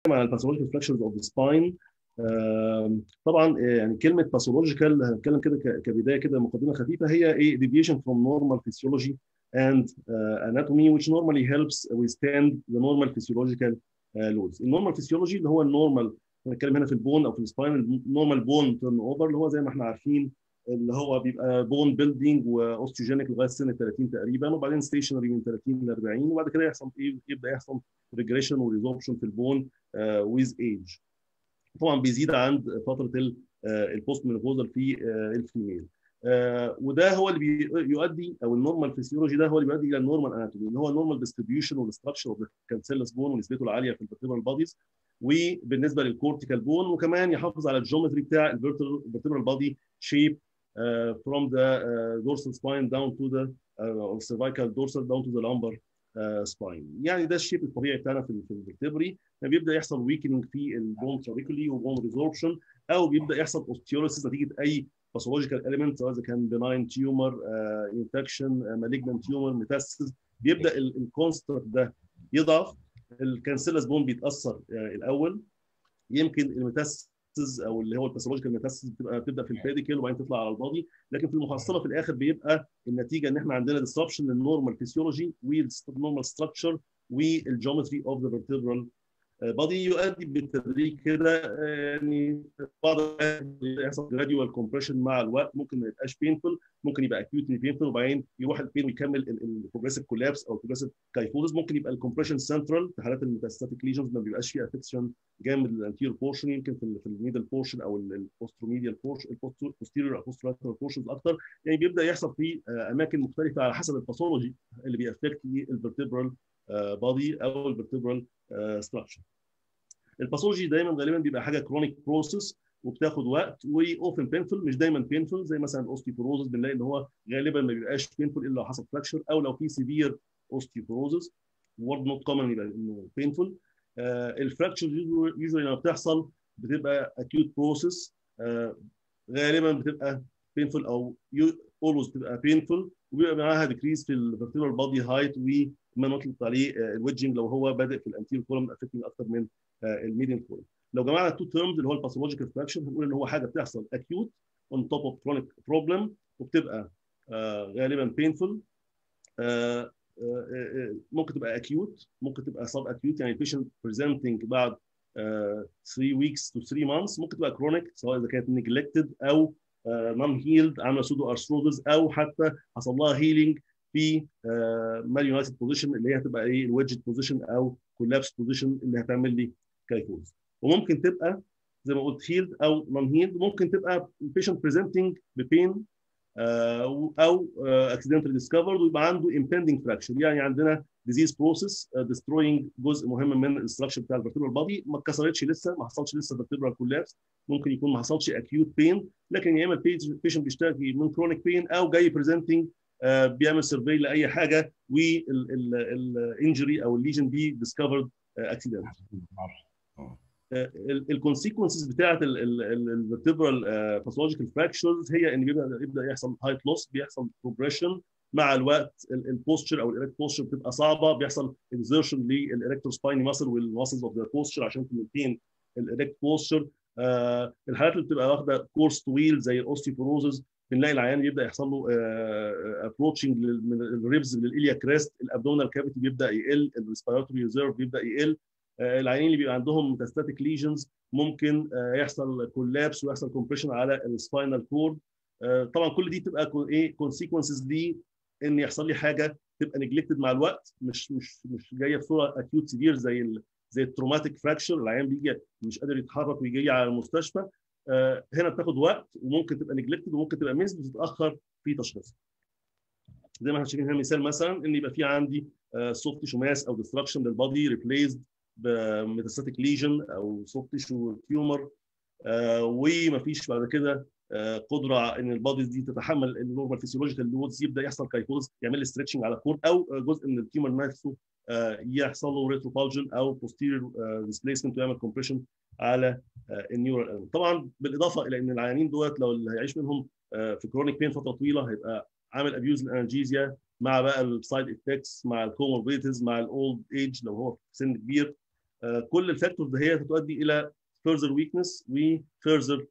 عن الباثولوجيكال فراكشرز اوف ذا سباين طبعا يعني كلمه باثولوجيكال هنتكلم كده كبدايه كده مقدمه خفيفه هي ايه deviation from normal physiology and uh, anatomy which normally helps withstand the normal physiological uh, loads. النورمال فيسيولوجي اللي هو النورمال هنتكلم هنا في البون او في السباين النورمال بون تيرن اوفر اللي هو زي ما احنا عارفين اللي هو بيبقى بون بيلدينج واوستيوجينيك لغايه سن 30 تقريبا وبعدين ستيشنري من 30 ل 40 وبعد كده يحصل ايه يبدا يحصل ريجريشن وريزوربشن في البون ويز ايج طبعا بيزيد عند فتره البوست مينوبوزال في الفيميل وده هو اللي بيؤدي او النورمال فيسيولوجي ده هو اللي بيؤدي الى النورمال اناتومي اللي هو النورمال ديستريبيوشن والاستراكشر اوف الكانسيلس بون ونسبته العاليه في الفيرتبرال بوديز وبالنسبه للكورتيكال بون وكمان يحافظ على الجيومتري بتاع الفيرتبرال بودي شيب uh, from the uh, dorsal spine down to the uh, cervical dorsal down to the lumbar uh, spine يعني ده الشيب الطبيعي بتاعنا في في الفرتبري بيبدا يحصل ويكننج في البون ترابيكولي وبون ريزوربشن او بيبدا يحصل اوستيوليسيس نتيجه اي باثولوجيكال اليمنت سواء اذا كان بناين تيومر انفكشن مالجنت تيومر ميتاسيس بيبدا الكونستر ده يضعف الكانسيلس بون بيتاثر uh, الاول يمكن الميتاسيس او اللي هو الباثولوجيكال ميتاسيس بتبقى بتبدا في البيديكل وبعدين تطلع على البادي لكن في المحصله في الاخر بيبقى النتيجه ان احنا عندنا ديسربشن للنورمال فيسيولوجي والنورمال ستراكشر والجيومتري اوف ذا فيرتبرال بادي يؤدي بالتدريج كده يعني بعض يحصل جراديوال كومبريشن مع الوقت ممكن ما يبقاش بينفول ممكن يبقى اكيوتلي بينفول وبعدين يروح البين ويكمل البروجريسيف كولابس او البروجريسيف كايفوزس ممكن يبقى الكومبريشن سنترال في حالات الميتاستاتيك ليجنز ما بيبقاش فيه افكشن جامد للانتيريور بورشن يمكن في في الميدل بورشن او البوستروميديال بورشن البوستيريور او بوستراترال بورشنز اكتر يعني بيبدا يحصل في اماكن مختلفه على حسب الباثولوجي اللي بيأفكت الفرتبرال بادي او الفرتبرال ستراكشر الباثولوجي دايما غالبا بيبقى حاجه كرونيك بروسيس وبتاخد وقت واوفن بينفول مش دايما بينفول زي مثلا الاوستيوبروزس بنلاقي ان هو غالبا ما بيبقاش بينفول الا لو حصل فراكشر او لو في سيفير اوستيوبروزس وورد نوت كومن يبقى انه بينفول الفراكشر يوجوالي لما بتحصل بتبقى اكيوت بروسيس غالبا بتبقى بينفول او اولويز بتبقى بينفول وبيبقى معاها ديكريز في الفيرتيبرال بادي هايت وما نطلق عليه الويدجنج لو هو بادئ في الانتيريور كولوم افكتنج اكتر من الميديم كولوم لو جمعنا التو تيرمز اللي هو الباثولوجيكال فراكشر هنقول ان هو حاجه بتحصل اكيوت اون توب اوف كرونيك بروبلم وبتبقى غالبا بينفول ممكن تبقى اكيوت ممكن تبقى سب اكيوت يعني البيشنت بريزنتنج بعد 3 ويكس تو 3 مانثs ممكن تبقى كرونيك سواء اذا كانت نيجلكتد او نون هيلد عامله سودو ارثروزز او حتى حصل لها هيلينج في ماليونايتد بوزيشن اللي هي هتبقى ايه الويدجت بوزيشن او كولابس بوزيشن اللي هتعمل لي كايفوز وممكن تبقى زي ما قلت هيلد او نون هيلد ممكن تبقى البيشنت بريزنتنج ببين او اكسيدنتال ديسكفرد ويبقى عنده امبندنج فراكشر يعني عندنا ديزيز بروسيس ديستروينج جزء مهم من الاستراكشر بتاع الفرتبرال بادي ما اتكسرتش لسه ما حصلش لسه فيرتبرال كولابس ممكن يكون ما حصلش اكيوت بين لكن يا اما البيشنت بيشتكي من كرونيك بين او جاي بريزنتنج بيعمل سيرفي لاي حاجه والانجري او الليجن دي ديسكفرد اكسيدنت الكونسيكونسز بتاعت الفرتبرال باثولوجيكال فراكشرز هي ان بيبدا يبدا يحصل هايت لوس بيحصل بروجريشن مع الوقت البوستشر او الاريكت بوستشر بتبقى صعبه بيحصل اكزيرشن للاريكتور سبايني ماسل والماسلز اوف ذا بوستشر عشان تمنتين الاريكت بوستشر آه الحالات اللي بتبقى واخده كورس طويل زي الاوستيوبروزز بنلاقي العيان يبدا يحصل له ابروتشنج من الريبز للاليا كريست الابدومينال كافيتي بيبدا يقل الريسبيراتوري ريزيرف بيبدا يقل العيانين اللي بيبقى عندهم ميتاستاتيك ليجنز ممكن يحصل كولابس ويحصل كومبريشن على السباينال كورد طبعا كل دي تبقى ايه كونسيكونسز دي ان يحصل لي حاجه تبقى نجلكتد مع الوقت مش مش مش جايه في صوره اكيوت سيفير زي ال زي التروماتيك فراكشر العيان بيجي مش قادر يتحرك ويجي على المستشفى هنا بتاخد وقت وممكن تبقى نجلكتد وممكن تبقى ميس بتتاخر في تشخيصها زي ما احنا شايفين هنا مثال مثلا ان يبقى في عندي سوفت تيشو ماس او ديستراكشن للبادي ريبليسد بميتاستاتيك ليجن او سوفت تيشو تيومر ومفيش بعد كده قدره ان الباديز دي تتحمل النورمال فيسيولوجيكال لودز يبدا يحصل كايفوز يعمل ستريتشنج على كور او جزء من التيومر نفسه يحصل له ريتروبالجن او بوستيريور ديسبيسمنت ويعمل كومبريشن على النيورال element. طبعا بالاضافه الى ان العيانين دولت لو اللي هيعيش منهم في كرونيك بين فتره طويله هيبقى عامل ابيوز الانالجيزيا مع بقى السايد افكتس مع الكوموربيديتيز مع الاولد ايج لو هو في سن كبير كل الفاكتورز هي تؤدي الى further weakness و further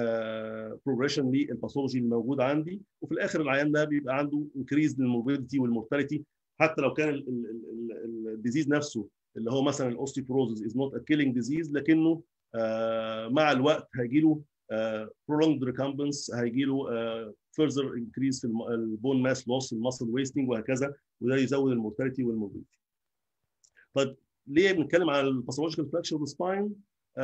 بروجريشن للباثولوجي الموجود عندي وفي الاخر العيان ده بيبقى عنده انكريز للموربيديتي والمورتاليتي حتى لو كان الديزيز نفسه اللي هو مثلا الاوستيوبروزز از نوت ا كيلينج ديزيز لكنه مع الوقت هيجي له prolonged recumbency هيجي له further increase في البون ماس لوس الماسل ويستنج وهكذا وده يزود المورتاليتي والموربيديتي. طيب ليه بنتكلم على الباثولوجيكال فراكشر اوف سباين؟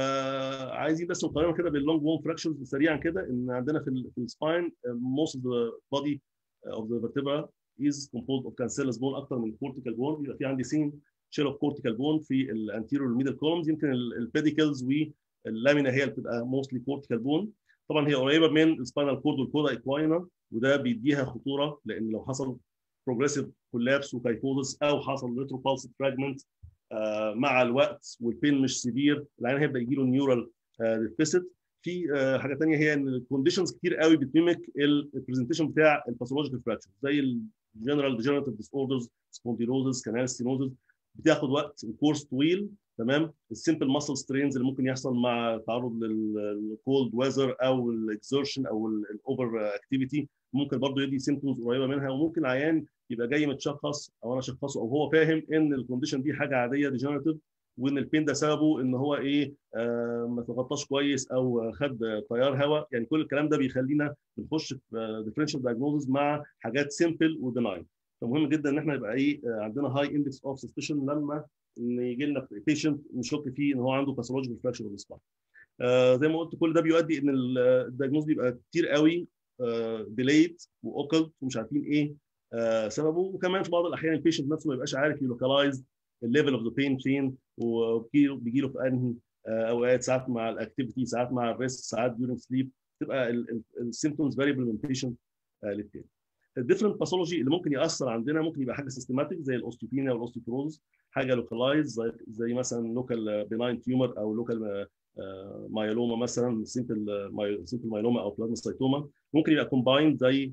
آه عايزين بس نقارنها كده باللونج بون فراكشرز سريعا كده ان عندنا في في السباين most of the body of the vertebra is composed of cancellous bone اكتر من cortical bone بيبقى في عندي سين شيل اوف cortical bone في الانتيريور والميدل كولومز يمكن البيديكلز واللامينا هي اللي بتبقى mostly cortical bone طبعا هي قريبه من السباينال كورد والكودا ايكواينا وده بيديها خطوره لان لو حصل بروجريسيف كولابس وكايفوزس او حصل ريترو بالس فراجمنت آه مع الوقت والبين مش سيفير العيان هيبدا يجي له نيورال ديفيسيت في آه حاجه ثانيه هي ان الكونديشنز كتير قوي بتميمك البرزنتيشن بتاع الباثولوجيكال فراكشر زي الجنرال ديجنراتيف ديس اوردرز سبونديلوزز كانال ستينوزز بتاخد وقت وكورس طويل تمام السمبل ماسل سترينز اللي ممكن يحصل مع التعرض للكولد ويذر او الاكزرشن او الاوفر اكتيفيتي ممكن برضه يدي سيمبتومز قريبه منها وممكن عيان يبقى جاي متشخص او انا اشخصه او هو فاهم ان الكونديشن دي حاجه عاديه ديجنراتيف وان البين ده سببه ان هو ايه آه ما تغطاش كويس او خد تيار هواء يعني كل الكلام ده بيخلينا بنخش في ديفرنشال دايجنوزز مع حاجات سيمبل وديناين فمهم جدا ان احنا يبقى ايه عندنا هاي اندكس اوف سسبشن لما يجي لنا بيشنت نشك فيه ان هو عنده باثولوجيكال فراكشر اوف سباين آه زي ما قلت كل ده بيؤدي ان الدايجنوز بيبقى كتير قوي آه ديليت واوكلت ومش عارفين ايه آه سببه وكمان في بعض الاحيان البيشنت نفسه ما يبقاش عارف يلوكلايز الليفل اوف ذا بين فين وبيجي له في انهي اوقات ساعات مع الاكتيفيتي ساعات مع الريست ساعات ديورنج سليب تبقى السيمبتومز فاريبل من بيشنت للتاني الديفرنت باثولوجي اللي ممكن ياثر عندنا ممكن يبقى حاجه سيستماتيك زي الاوستيوبينيا والاوستيوبروز حاجه لوكالايز زي, زي مثلا لوكال بيناين تيومر او لوكال مايلوما مثلا سيمبل سيمبل مايلوما او بلازموسايتوما ممكن يبقى كومبايند زي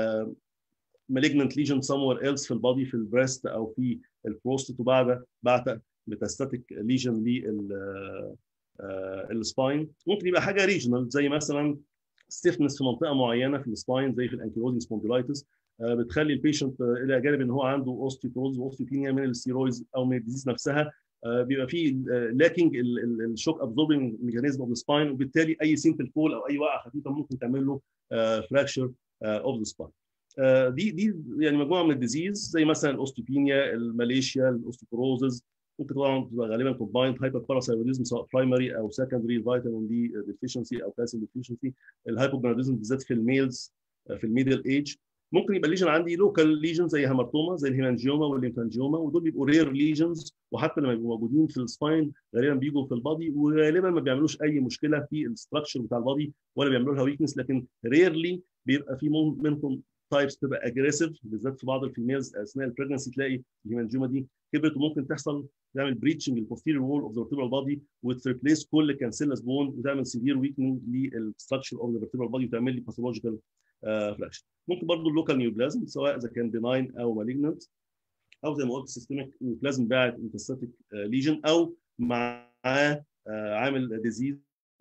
مالجنت ليجن somewhere else في البادي في البريست او في البروستات وبعد بعد ميتاستاتيك ليجن لل السباين ممكن يبقى حاجه ريجنال زي مثلا ستيفنس في منطقه معينه في السباين زي في الانكيلوزنج سبونديلايتس بتخلي البيشنت الى جانب ان هو عنده اوستيوبروز واوستيوبينيا من الستيرويدز او من الديزيز نفسها بيبقى فيه لاكينج الشوك ابزوربنج ميكانيزم اوف ذا سباين وبالتالي اي سيمبل فول او اي وقعه خفيفه ممكن تعمل له فراكشر اوف ذا سباين دي دي يعني مجموعه من الديزيز زي مثلا الاوستيوبينيا الماليشيا الاوستيوبروزز ممكن طبعا تبقى غالبا كومبايند هايبر باراثايروديزم سواء برايمري او سكندري فيتامين دي ديفيشنسي او كالسيوم ديفيشنسي الهايبوجوناديزم بالذات في الميلز في الميدل ايج ممكن يبقى ليجن عندي لوكال ليجن زي هامرتوما زي الهيمانجيوما والليمفانجيوما ودول بيبقوا رير ليجنز وحتى لما يبقوا موجودين في السباين غالبا بيجوا في البادي وغالبا ما بيعملوش اي مشكله في الاستراكشر بتاع البادي ولا بيعملوا لها ويكنس لكن ريرلي بيبقى في منهم تايبس تبقى اجريسيف بالذات في بعض الفيميلز اثناء البريجنسي تلاقي الهيمانجيوما دي كبرت وممكن تحصل تعمل بريتشنج البوستيريور وول اوف ذا فيرتبرال بادي وتريبليس كل كانسيلس بون وتعمل سيفير ويكنينج للستراكشر اوف ذا فيرتبرال بادي وتعمل لي باثولوجيكال فراكشن ممكن برضه اللوكال نيوبلازم سواء اذا كان بناين او مالجنت او زي ما قلت سيستميك نيوبلازم باعت انتستاتيك ليجن او معاه عامل ديزيز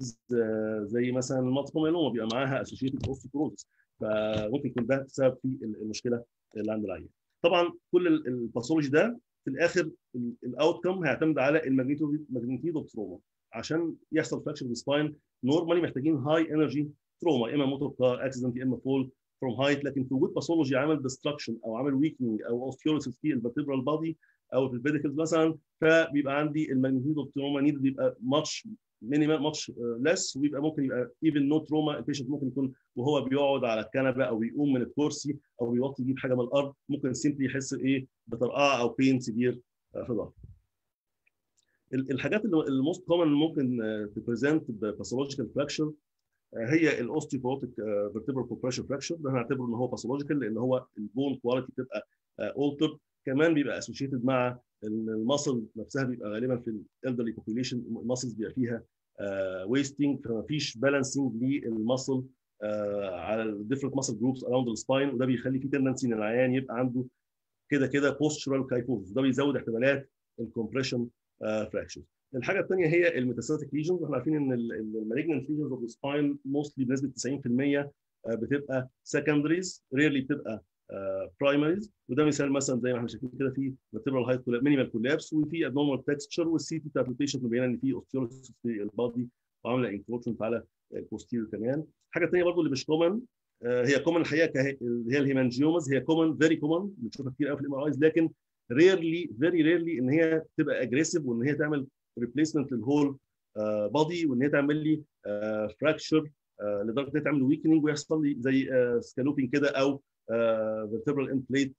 زي مثلا المالتيبل بيبقى معاها اسوشيتد اوستيوبروزس فممكن يكون ده سبب في المشكله اللي عند العيان. طبعا كل الباثولوجي ده في الاخر الاوت كم هيعتمد على الماجنتيد اوف تروما عشان يحصل فراكشر في السباين نورمالي محتاجين هاي انرجي تروما اما موتور كار اكسيدنت يا اما فول فروم هايت لكن في وجود باثولوجي عمل ديستركشن او عمل ويكنينج او اوستيوليسيس في الفيرتبرال بادي او في البيديكلز مثلا فبيبقى عندي الماجنتيد اوف تروما نيد بيبقى ماتش مينيمال ماتش ليس ويبقى ممكن يبقى ايفن نو تروما البيشنت ممكن يكون وهو بيقعد على الكنبه او يقوم من الكرسي او بيوطي يجيب حاجه من الارض ممكن سيمبلي يحس ايه بطرقعه او بين سيفير في ظهره. الحاجات اللي الموست كومن ممكن تبريزنت بباثولوجيكال فراكشر هي الاوستيوبروتيك فيرتبرال كومبريشن فراكشر ده هنعتبره ان هو باثولوجيكال لان هو البون كواليتي بتبقى اولتر كمان بيبقى اسوشيتد مع الماسل نفسها بيبقى غالبا في الالدرلي بوبيليشن الماسلز بيبقى فيها ويستنج فما فيش بالانسنج للماسل على الديفرنت ماسل جروبس اراوند السباين وده بيخلي في تندنسي ان العيان يبقى عنده كده كده بوستشرال كايفوز ده بيزود احتمالات الكومبريشن فراكشرز الحاجه الثانيه هي الميتاستاتيك ليجنز احنا عارفين ان المالجنت ليجنز اوف سباين موستلي بنسبه 90% بتبقى سكندريز ريرلي بتبقى برايمريز وده مثال مثلا زي ما احنا شايفين كده في فيرتبرال هايت مينيمال كولابس وفي ابنورمال تكستشر والسي تي بتاعت البيشنت مبينه ان في اوستيولوسيس في البادي وعامله انكروتشمنت على البوستيريور كمان حاجه ثانيه برضو اللي مش كومن هي كومن الحقيقه اللي هي الهيمانجيومز هي كومن فيري كومن بنشوفها كتير قوي في الام ار ايز لكن ريرلي فيري ريرلي ان هي تبقى اجريسيف وان هي تعمل ريبليسمنت للهول بادي وان هي تعمل لي فراكشر لدرجه ان هي تعمل ويكننج ويحصل لي زي سكالوبينج كده او فيرتبرال انفليت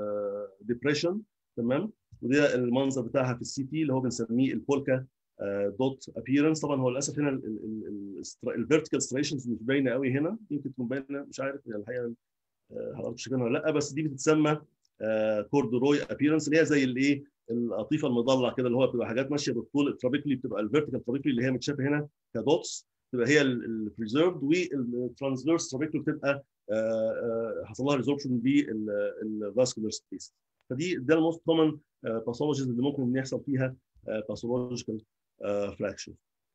ديبريشن تمام وده المنظر بتاعها في السي تي اللي هو بنسميه البولكا دوت ابييرنس طبعا هو للاسف هنا الفيرتيكال ستريشنز مش باينه قوي هنا يمكن تكون باينه مش عارف الحقيقه حضرتك شايفينها ولا لا بس دي بتتسمى كوردروي ابييرنس اللي هي زي الايه القطيفه المضلع كده اللي هو بتبقى حاجات ماشيه بالطول الترابيكلي بتبقى الفيرتيكال ترابيكلي اللي هي متشافه هنا كدوتس تبقى هي البريزيرفد والترانسفيرس ترابيكلي بتبقى حصل لها ريزوربشن بالفاسكولار سبيس فدي ده الموست كومن باثولوجيز اللي ممكن يحصل فيها باثولوجيكال فراكشر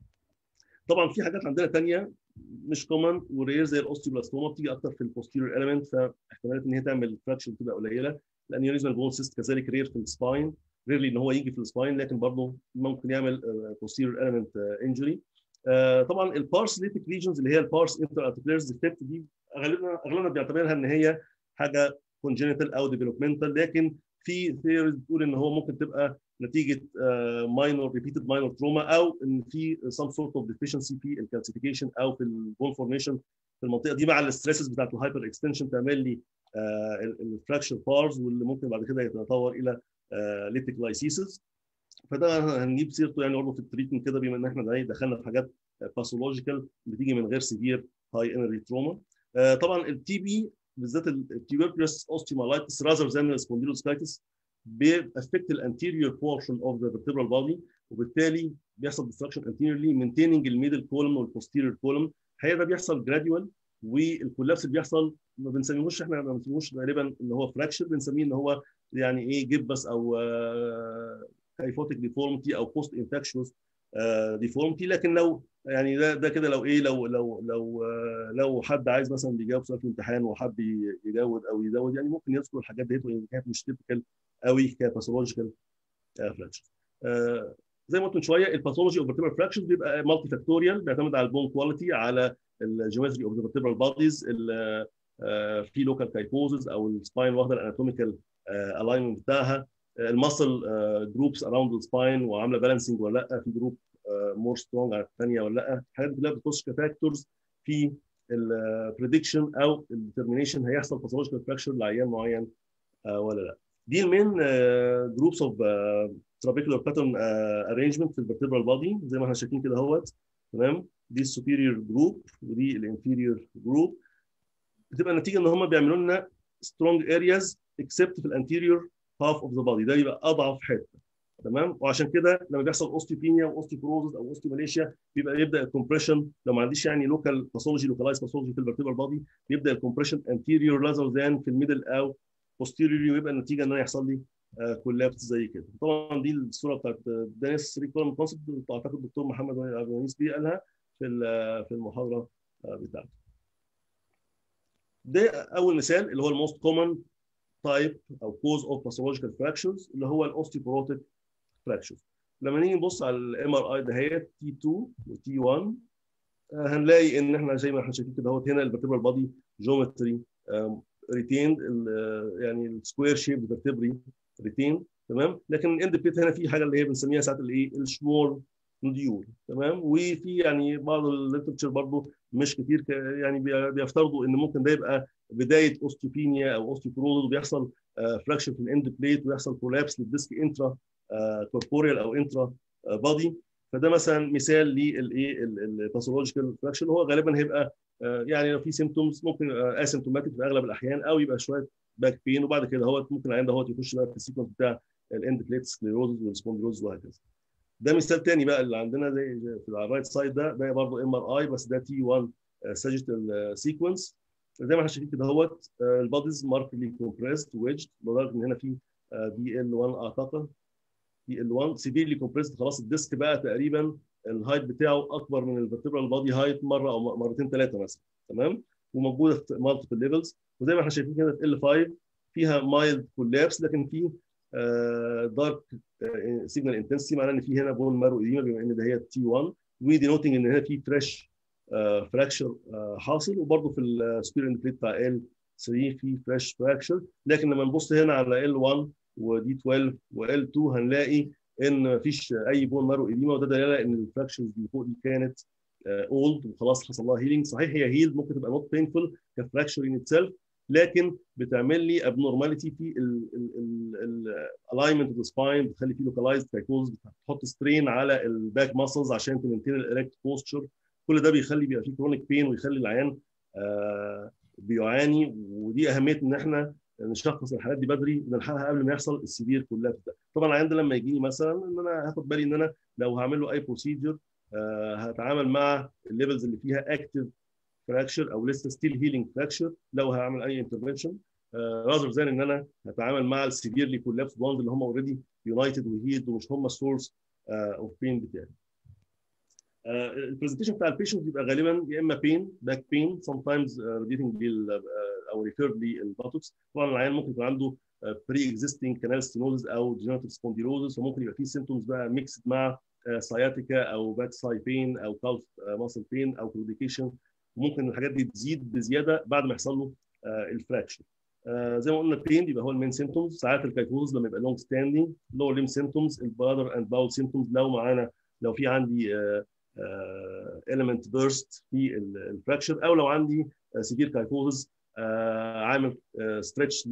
طبعا في حاجات عندنا ثانيه مش كومن ورير زي الاوستيوبلاستوما بتيجي اكتر في البوستيريور اليمنت فاحتمالات ان هي تعمل فراكشر بتبقى قليله الانيوريزمال بون سيست كذلك رير في السباين ريرلي ان هو يجي في السباين لكن برضه ممكن يعمل posterior element انجري طبعا البارسليتيك ليجنز اللي هي البارس انتر ارتكليرز ديفكت دي اغلبنا اغلبنا بيعتبرها ان هي حاجه كونجينيتال او ديفلوبمنتال لكن في ثيوريز بتقول ان هو ممكن تبقى نتيجه ماينور ريبيتد ماينور تروما او ان في سم سورت اوف ديفيشنسي في الكالسيفيكيشن او في البون فورميشن في المنطقه دي مع الاستريسز بتاعت الهايبر اكستنشن تعمل لي الفراكشر بارز واللي ممكن بعد كده يتطور الى ليبتيك لايسيسز فده هنجيب سيرته يعني برضه في التريتمنت كده بما ان احنا دخلنا في حاجات باثولوجيكال بتيجي من غير سيفير هاي انرجي تروما طبعا التي بي بالذات التيوبركلوس اوستيومالايتس راذر ذان السبونديلوسكايتس بيأفكت الانتيريور بورشن اوف ذا vertebral body وبالتالي بيحصل ديستركشن anteriorly maintaining الميدل كولوم والبوستيريور كولوم الحقيقه ده بيحصل جراديوال والكولابس اللي بيحصل ما بنسميهوش احنا ما بنسميهوش غالبا ان هو فراكشر بنسميه ان هو يعني ايه جبس او هايفوتيك ديفورمتي او بوست انفكشوس ديفورمتي لكن لو يعني ده ده كده لو ايه لو لو لو لو حد عايز مثلا بيجاوب سؤال في الامتحان وحب يجود او يزود يعني ممكن يذكر الحاجات ديت وان كانت مش تيبكال قوي كباثولوجيكال فراكشر زي ما قلت من شويه الباثولوجي اوف فيرتبرال فراكشرز بيبقى مالتي فاكتوريال بيعتمد على البون كواليتي على الجيومتري اوف ذا فيرتبرال بوديز في لوكال كايبوزز او السباين واخده الاناتوميكال الاينمنت بتاعها المسل جروبس اراوند السباين وعامله بالانسنج ولا لا في جروب مور سترونج عن الثانيه ولا لا الحاجات دي كلها بتخش كفاكتورز في البريدكشن او الديترمينيشن هيحصل باثولوجيكال فراكشر لعيان معين ولا لا دي المين جروبس اوف trabecular pattern uh, arrangement في الفرتبرال بادي زي ما احنا شايفين كده اهوت تمام دي السوبيريور جروب ودي الانفيريور جروب بتبقى النتيجه ان هم بيعملوا لنا سترونج ارياز اكسبت في الانتيريور هاف اوف ذا بادي ده يبقى اضعف حته تمام وعشان كده لما بيحصل اوستيوبينيا واوستيوبروزس او اوستيوماليشيا بيبقى يبدا الكومبريشن لو ما عنديش يعني لوكال باثولوجي لوكالايز باثولوجي في الفرتبرال بادي بيبدا الكومبريشن انتيريور لازر ذان في الميدل او posteriorly ويبقى النتيجه ان يحصل لي كولابس زي كده طبعا دي الصوره بتاعت دانيس ريكورن كونسبت اعتقد الدكتور محمد عبد الغنيس بيه قالها في في المحاضره بتاعته ده اول مثال اللي هو الموست كومن تايب او كوز اوف باثولوجيكال فراكشرز اللي هو الاوستيوبروتيك فراكشرز لما نيجي نبص على الام ار اي دهيت تي 2 وتي 1 هنلاقي ان احنا زي ما احنا شايفين كده اهوت هنا الفرتبرال بادي جيومتري ريتيند يعني السكوير شيب فيرتبري ريتين تمام لكن الاند بليت هنا في حاجه اللي هي بنسميها ساعات الايه الشمول نوديول تمام وفي يعني بعض الليترشر برضه مش كتير يعني بيفترضوا ان ممكن ده يبقى بدايه اوستيوبينيا او اوستيوبروز وبيحصل فراكشر في الاند بليت ويحصل كولابس للديسك انترا كوربوريال او انترا بادي فده مثلا مثال للايه الباثولوجيكال فراكشر اللي هو غالبا هيبقى يعني لو في سيمتومز ممكن اسيمتوماتيك في اغلب الاحيان او يبقى شويه باك بين وبعد كده هو ممكن العيان ده هو يخش بقى في السيكونس بتاع الاند بليت سكليروزز والسبونديلوزز وهكذا. ده مثال تاني بقى اللي عندنا زي في الرايت سايد ده ده برضه ام ار اي بس ده تي 1 ساجيتال سيكونس زي ما احنا شايفين كده اهوت الباديز ماركلي كومبريسد ويدجد لدرجه ان هنا في بي ال 1 اعتقد في ال 1 سيفيرلي كومبريسد خلاص الديسك بقى تقريبا الهايت بتاعه اكبر من الفيرتبرال بادي هايت مره او مرتين ثلاثه مثلا تمام وموجوده في مالتيبل ليفلز وزي ما احنا شايفين كده في ال 5 فيها مايلد كولابس لكن في دارك سيجنال انتنسيتي معناه ان في هنا بون مارو اديما بما ان ده هي تي 1 ودينوتنج ان هنا في فريش فراكشر حاصل وبرده في السبير اند بتاع ال 3 في فريش فراكشر لكن لما نبص هنا على ال 1 ودي 12 وال 2 هنلاقي ان مفيش اي بون مارو اديما وده دلاله ان الفراكشرز اللي فوق دي كانت اولد وخلاص حصل لها هيلينج صحيح هي هيلد ممكن تبقى نوت بينفول كفراكشر ان اتسيلف لكن بتعمل لي ابنورماليتي في الالاينمنت اوف ذا سباين بتخلي فيه لوكالايزد كايكوز بتحط سترين على الباك ماسلز عشان تمنتين الاريكت بوستشر كل ده بيخلي بيبقى فيه كرونيك بين ويخلي العيان آه بيعاني ودي اهميه ان احنا نشخص الحالات دي بدري ونلحقها قبل ما يحصل السيفير كولابس ده طبعا العيان ده لما يجيني مثلا ان انا هاخد بالي ان انا لو هعمل له اي بروسيجر آه هتعامل مع الليفلز اللي فيها اكتف فراكشر او لسه ستيل هيلينج فراكشر لو هعمل اي انترفنشن راذر ذان ان انا هتعامل مع السيفيرلي كولابس بوند اللي هم اوريدي يونايتد وهيد ومش هم السورس اوف بين بتاعي. البرزنتيشن بتاع البيشنت بيبقى غالبا يا اما بين باك بين سم تايمز ريليتنج بال او ريفيرد للباتوكس طبعا العيان ممكن يكون عنده بري اكزيستنج كانال ستينوزز او ديجنريتيف سبونديلوزس وممكن يبقى فيه سيمتومز بقى ميكسد مع سciatica او باك ساي بين او كالف ماسل بين او كلوديكيشن وممكن الحاجات دي تزيد بزياده بعد ما يحصل له الفراكشن زي ما قلنا البين بيبقى هو المين سيمتومز ساعات الكايكوز لما يبقى لونج ستاندنج لور ليم سيمتومز البادر اند باول سيمتومز لو معانا لو في عندي element بيرست في الفراكشر او لو عندي سيفير كايكوز عامل ستريتش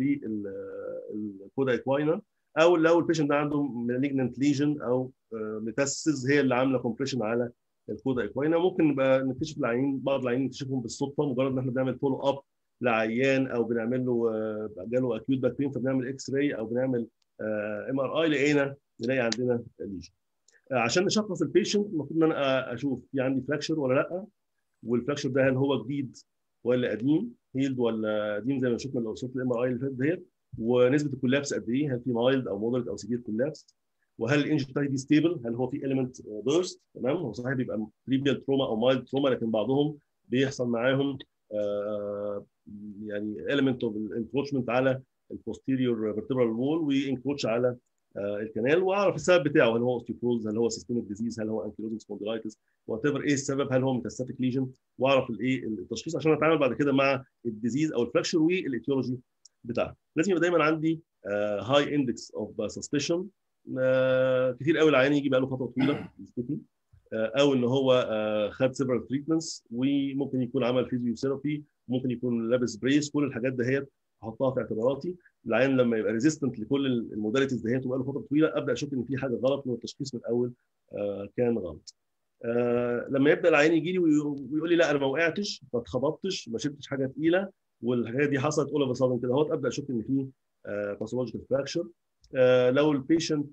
للكودا اكواينا او لو البيشنت ده عنده مالجننت ليجن او ميتاسيس هي اللي عامله كومبريشن على الكودا اكواينا ممكن نبقى نكتشف العيانين بعض العيانين نكتشفهم بالصدفه مجرد ان احنا بنعمل فولو اب لعيان او بنعمل له جاله اكيوت باك بين فبنعمل اكس راي او بنعمل ام ار اي لقينا نلاقي عندنا ليجن عشان نشخص البيشنت المفروض ان انا اشوف في عندي فراكشر ولا لا والفراكشر ده هل هو جديد ولا قديم هيلد ولا قديم زي ما شفنا لو صوره الام ار اي اللي فاتت ديت ونسبه الكولابس قد ايه هل في مايلد او مودريت او سيفير كولابس وهل الانجن بتاعي دي ستيبل هل هو في اليمنت بيرست تمام هو صحيح بيبقى بريبيال تروما او مايلد تروما لكن بعضهم بيحصل معاهم آه يعني element اوف الانكروتشمنت على البوستيريور فيرتبرال وول وانكروتش على آه الكنال واعرف السبب بتاعه هل هو اوستيوبروز هل هو سيستميك ديزيز هل هو انكيلوزنج سبونديلايتس وات ايفر ايه السبب هل هو ميتاستاتيك ليجن واعرف الايه التشخيص عشان اتعامل بعد كده مع الديزيز او الفراكشر والايتيولوجي بتاعها لازم يبقى دايما عندي هاي اندكس اوف سسبشن كتير قوي العيان يجي بقى له فتره طويله يشتكي او ان هو خد سيفرال تريتمنتس وممكن يكون عمل فيزيوثيرابي ممكن يكون لابس بريس كل الحاجات دهيت احطها في اعتباراتي العيان لما يبقى ريزيستنت لكل الموداليتيز دهيت وبقى له فتره طويله ابدا اشك ان في حاجه غلط والتشخيص من الاول كان غلط. لما يبدا العيان يجي لي ويقول لي لا انا ما وقعتش ما اتخبطتش ما شلتش حاجه تقيله والحاجات دي حصلت اول اوف سادن كده اهوت ابدا اشك ان في باثولوجيكال فراكشر لو البيشنت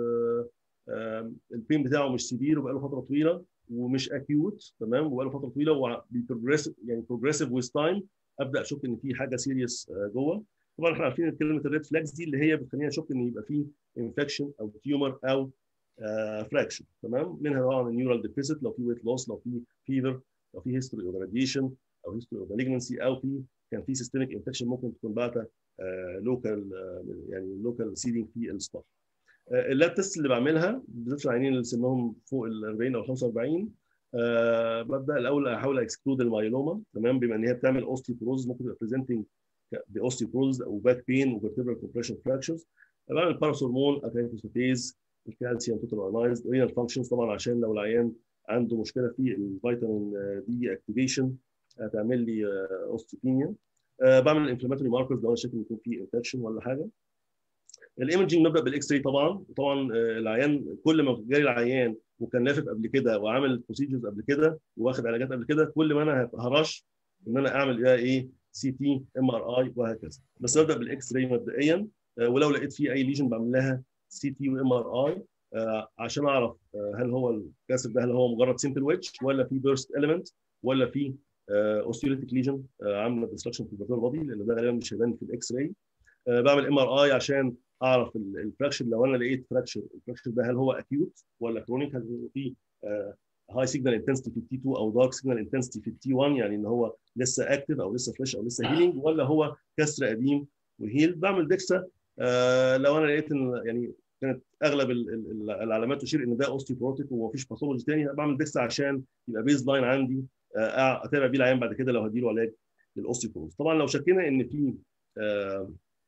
البين بتاعه مش سيفير وبقى له فتره طويله ومش اكيوت تمام وبقى له فتره طويله وبيبروجريسيف يعني بروجريسيف ويز تايم ابدا اشك ان في حاجه سيريس جوه طبعا احنا عارفين كلمه الريد فلاجز دي اللي هي بتخلينا نشك ان يبقى في انفكشن او تيومر او فراكشن تمام منها طبعا النيورال ديفيسيت لو في ويت لوس لو في فيفر لو في هيستوري اوف راديشن او هيستوري اوف مالجنسي او في كان في سيستميك انفكشن ممكن تكون بعتها لوكال يعني لوكال سيدنج في السطح اللاب تيست اللي بعملها بالذات العيانين اللي سنهم فوق ال 40 او 45 أه ببدا الاول احاول اكسكلود المايلوما تمام بما ان هي بتعمل اوستيوبروز ممكن تبقى بريزنتنج باوستيوبروز او باك بين وفيرتبرال كومبريشن فراكشرز بعمل باراثورمون اكايفوسفيز الكالسيوم توتال انايزد رينال فانكشنز طبعا عشان لو العيان عنده مشكله في الفيتامين دي اكتيفيشن هتعمل لي اوستيوبينيا أه بعمل انفلاماتوري ماركرز لو انا شايف ان يكون في انفكشن ولا حاجه الايمجنج نبدا بالاكس راي طبعا طبعا العيان كل ما جالي العيان وكان لافف قبل كده وعامل بروسيجرز قبل كده واخد علاجات قبل كده كل ما انا هرش ان انا اعمل بقى ايه سي تي ام ار اي وهكذا بس ببدا بالاكس راي مبدئيا ولو لقيت فيه اي ليجن بعمل لها سي تي وام ار اي عشان اعرف هل هو الكاسر ده هل هو مجرد سمبل ويتش ولا في بيرست اليمنت ولا في اوستيوليتيك ليجن عامله ديستركشن في الفيرتبرال بودي لان ده غالبا مش هيبان في الاكس راي بعمل ام ار اي عشان اعرف الفراكشر لو انا لقيت فراكشر الفراكشر ده هل هو اكيوت ولا كرونيك هل هو في هاي سيجنال انتنسيتي في التي 2 او دارك سيجنال انتنسيتي في التي 1 يعني ان هو لسه اكتف او لسه فريش او لسه هيلينج ولا هو كسر قديم وهيل بعمل ديكسا آه لو انا لقيت ان يعني كانت اغلب العلامات تشير ان ده اوستيوبروتيك ومفيش باثولوجي تاني بعمل ديكسا عشان يبقى بيز لاين عندي آه اتابع بيه العيان بعد كده لو هديله علاج للاوستيوبروز طبعا لو شكينا ان في آه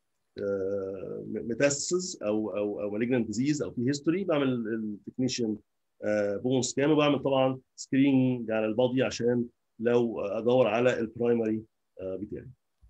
ميتاستسز او او او مالجنت ديزيز او في هيستوري بعمل التكنيشن بون سكان وبعمل طبعا سكريننج على البادي عشان لو ادور على البرايمري بتاعي.